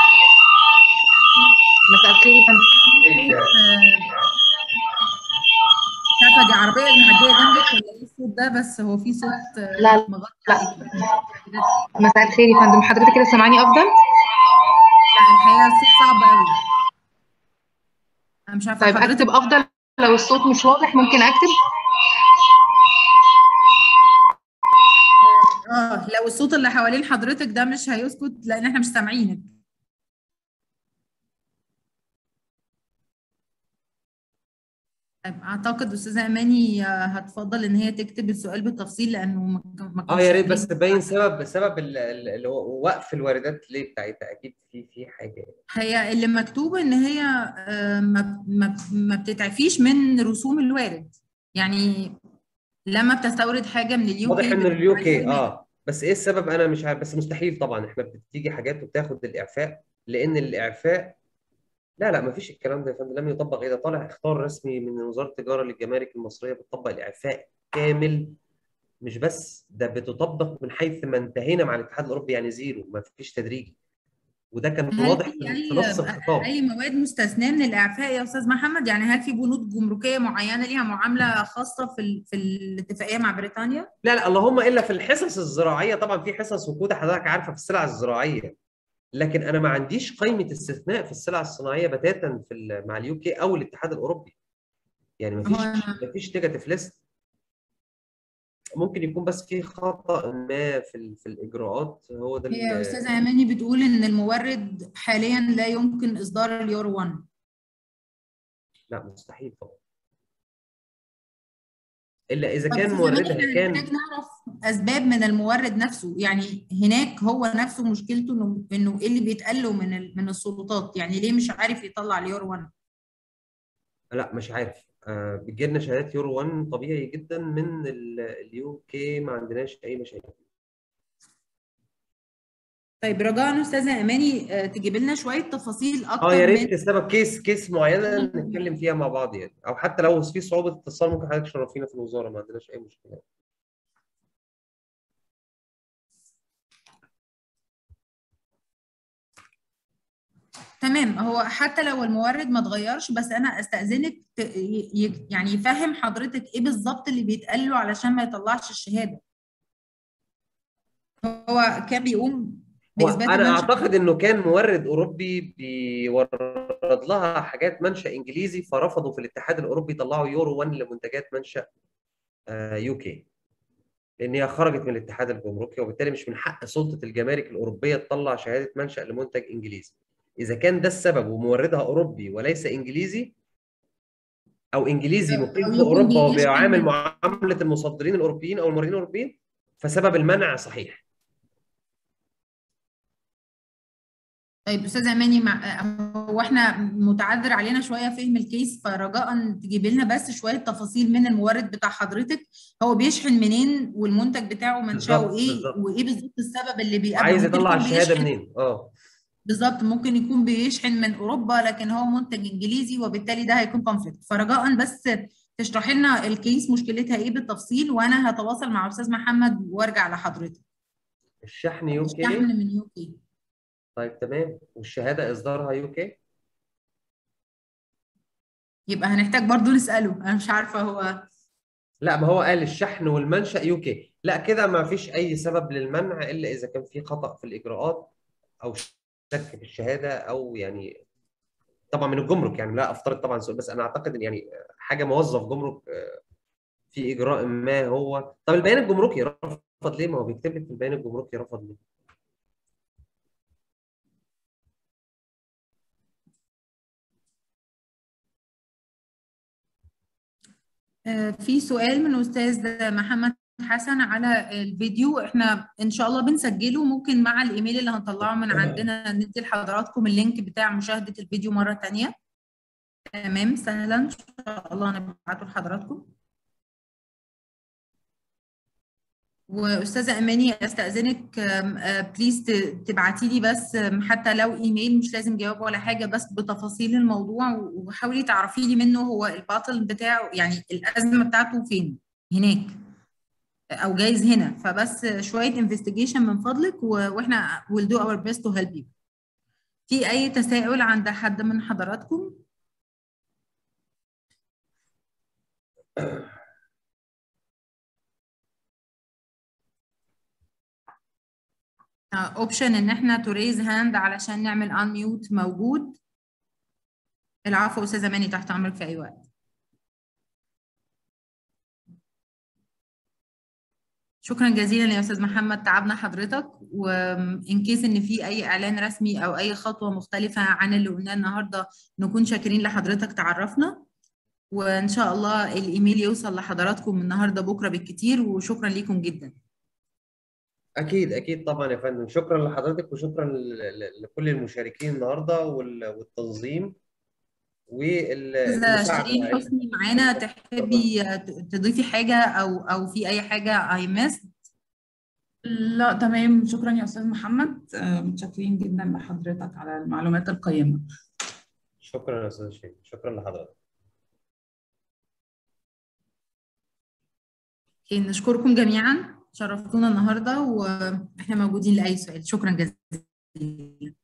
مساء الخير يا فندم مش عارفه دي عربيه معديه جنبك ولا ايه الصوت ده بس هو في صوت آه، لا، مغطي لا. عليك. مساء الخير يا فندم حضرتك كده سامعاني افضل لا الحقيقه الصوت صعب قوي انا مش عارفه طيب حضرتك اكتب افضل لو الصوت مش واضح ممكن اكتب اه لو الصوت اللي حوالين حضرتك ده مش هيسكت لان احنا مش سامعينك طيب اعتقد استاذه اماني آه، هتفضل ان هي تكتب السؤال بالتفصيل لانه ما كان- ما اه كانش يا ريت قادرين- بس تبين سبب سبب ال- ال- اللي هو وقف الواردات ليه بتاعتها اكيد في في حاجه هي اللي مكتوب ان هي آه، ما ما ما بتتعفيش من رسوم الوارد يعني لما بتستورد حاجه من اليو واضح كي ان اليو كي اه بس ايه السبب انا مش عارف بس مستحيل طبعا احنا بتيجي حاجات وبتاخد الاعفاء لان الاعفاء لا لا ما فيش الكلام ده يا فندم لم يطبق ايه ده طالع اختار رسمي من وزاره التجاره للجمارك المصريه بتطبق الاعفاء كامل مش بس ده بتطبق من حيث ما انتهينا مع الاتحاد الاوروبي يعني زيرو ما فيش تدريجي وده كان هل واضح في في اي في نص الخطاب اي مواد مستثناه من الاعفاء يا استاذ محمد يعني هل في بنود جمركيه معينه ليها معامله خاصه في ال- في الاتفاقيه مع بريطانيا؟ لا لا اللهم الا في الحصص الزراعيه طبعا في حصص وكوده حضرتك عارفه في السلع الزراعيه لكن انا ما عنديش قائمه استثناء في السلع الصناعيه بتاتا في ال- مع اليو كي او الاتحاد الاوروبي يعني ما هو فيش أنا- ما فيش نيجاتيف ليست ممكن يكون بس في خطا ما في ال- في الاجراءات هو ده هي ال- استاذه اماني بتقول ان المورد حاليا لا يمكن اصدار اليورو 1 لا مستحيل طبعا الا اذا طب كان أستاذ أماني، موردها احنا كان محتاج نعرف اسباب من المورد نفسه يعني هناك هو نفسه مشكلته انه انه ايه اللي بيتقال له من ال- من السلطات يعني ليه مش عارف يطلع اليورو 1 لا مش عارف آه بتجي لنا شهادات يورو 1 طبيعي جدا من اليو كي ما عندناش اي مشاكل طيب رجاء استاذه اماني آه، تجيب لنا شويه تفاصيل اكتر اه يا من ريت سبب كيس كيس معينه نتكلم فيها مع بعض يعني او حتى لو في صعوبه اتصال ممكن حضرتك تشرفينا في الوزاره ما عندناش اي مشكله تمام هو حتى لو المورد ما اتغيرش بس انا استاذنك ت- ي- ي- يعني يفهم حضرتك ايه بالظبط اللي بيتقال له علشان ما يطلعش الشهاده هو كان بيقوم هو باثبات انا المنشأ اعتقد انه كان مورد اوروبي بيورد لها حاجات منشا انجليزي فرفضوا في الاتحاد الاوروبي يطلعوا يورو 1 لمنتجات منشا يو كي لان هي خرجت من الاتحاد الجمركي وبالتالي مش من حق سلطه الجمارك الاوروبيه تطلع شهاده منشا لمنتج انجليزي اذا كان ده السبب وموردها اوروبي وليس انجليزي او انجليزي أو مقيم في يكون اوروبا بيشمل وبيعامل من- معامله المصدرين الاوروبيين او الموردين الاوروبيين فسبب المنع صحيح طيب استاذ اماني مع هو احنا متعذر علينا شويه فهم الكيس فرجاء تجيب لنا بس شويه تفاصيل من المورد بتاع حضرتك هو بيشحن منين والمنتج بتاعه منشأه بالظبط، ايه بالظبط. وايه بالظبط السبب اللي بيقابله عايز ممكن يطلع يكون الشهاده بيشحن- منين اه بالظبط ممكن يكون بيشحن من اوروبا لكن هو منتج انجليزي وبالتالي ده هيكون كونفليكت فرجاء بس تشرحي لنا الكيس مشكلتها ايه بالتفصيل وانا هتواصل مع استاذ محمد وارجع لحضرتك الشحن يو كي الشحن من يو كي طيب تمام والشهاده اصدارها يو كي يبقى هنحتاج برضو نساله انا مش عارفه هو لا ما هو قال الشحن والمنشأ يو كي لا كده ما فيش اي سبب للمنع الا اذا كان في خطأ في الاجراءات او شك في الشهاده او يعني طبعا من الجمرك يعني لا افترض طبعا سؤال بس انا اعتقد ان يعني حاجه موظف جمرك آه، في اجراء ما هو طب البيان الجمركي رفض ليه ما هو بيكتب لك في البيان الجمركي رفض ليه آه، في سؤال من استاذ محمد حسن على الفيديو احنا ان شاء الله بنسجله ممكن مع الايميل اللي هنطلعه من عندنا ندي لحضراتكم اللينك بتاع مشاهدة الفيديو مرة تانية تمام سهلا ان شاء الله هنبعته لحضراتكم واستاذه اماني استاذنك بليز تبعتي لي بس آم، حتى لو ايميل مش لازم جواب ولا حاجه بس بتفاصيل الموضوع وحاولي تعرفي لي منه هو الباطل بتاعه يعني الازمه بتاعته فين هناك او جايز هنا فبس شويه انفستيجيشن من فضلك و- واحنا we'll do our best to help you في اي تساؤل عند حد من حضراتكم اوبشن ان احنا to raise hand علشان نعمل unmute موجود العفو استاذه ماني تحت امرك في اي وقت شكرا جزيلا يا استاذ محمد تعبنا حضرتك وان كيس ان في اي اعلان رسمي او اي خطوه مختلفه عن اللي قلناه النهارده نكون شاكرين لحضرتك تعرفنا وان شاء الله الايميل يوصل لحضراتكم النهارده بكره بالكتير وشكرا ليكم جدا اكيد اكيد طبعا يا فندم شكرا لحضرتك وشكرا ل- ل- لكل المشاركين النهارده وال- والتنظيم استاذه والمساعده شيرين حسني معانا تحبي تضيفي حاجه او او في اي حاجه اي مس لا تمام شكرا يا أستاذ محمد آه، متشكرين جدا لحضرتك على المعلومات القيمة شكرا يا استاذ شيخ شكرا لحضرتك اوكي نشكركم جميعا شرفتونا النهارده واحنا موجودين لاي سؤال شكرا جزيلا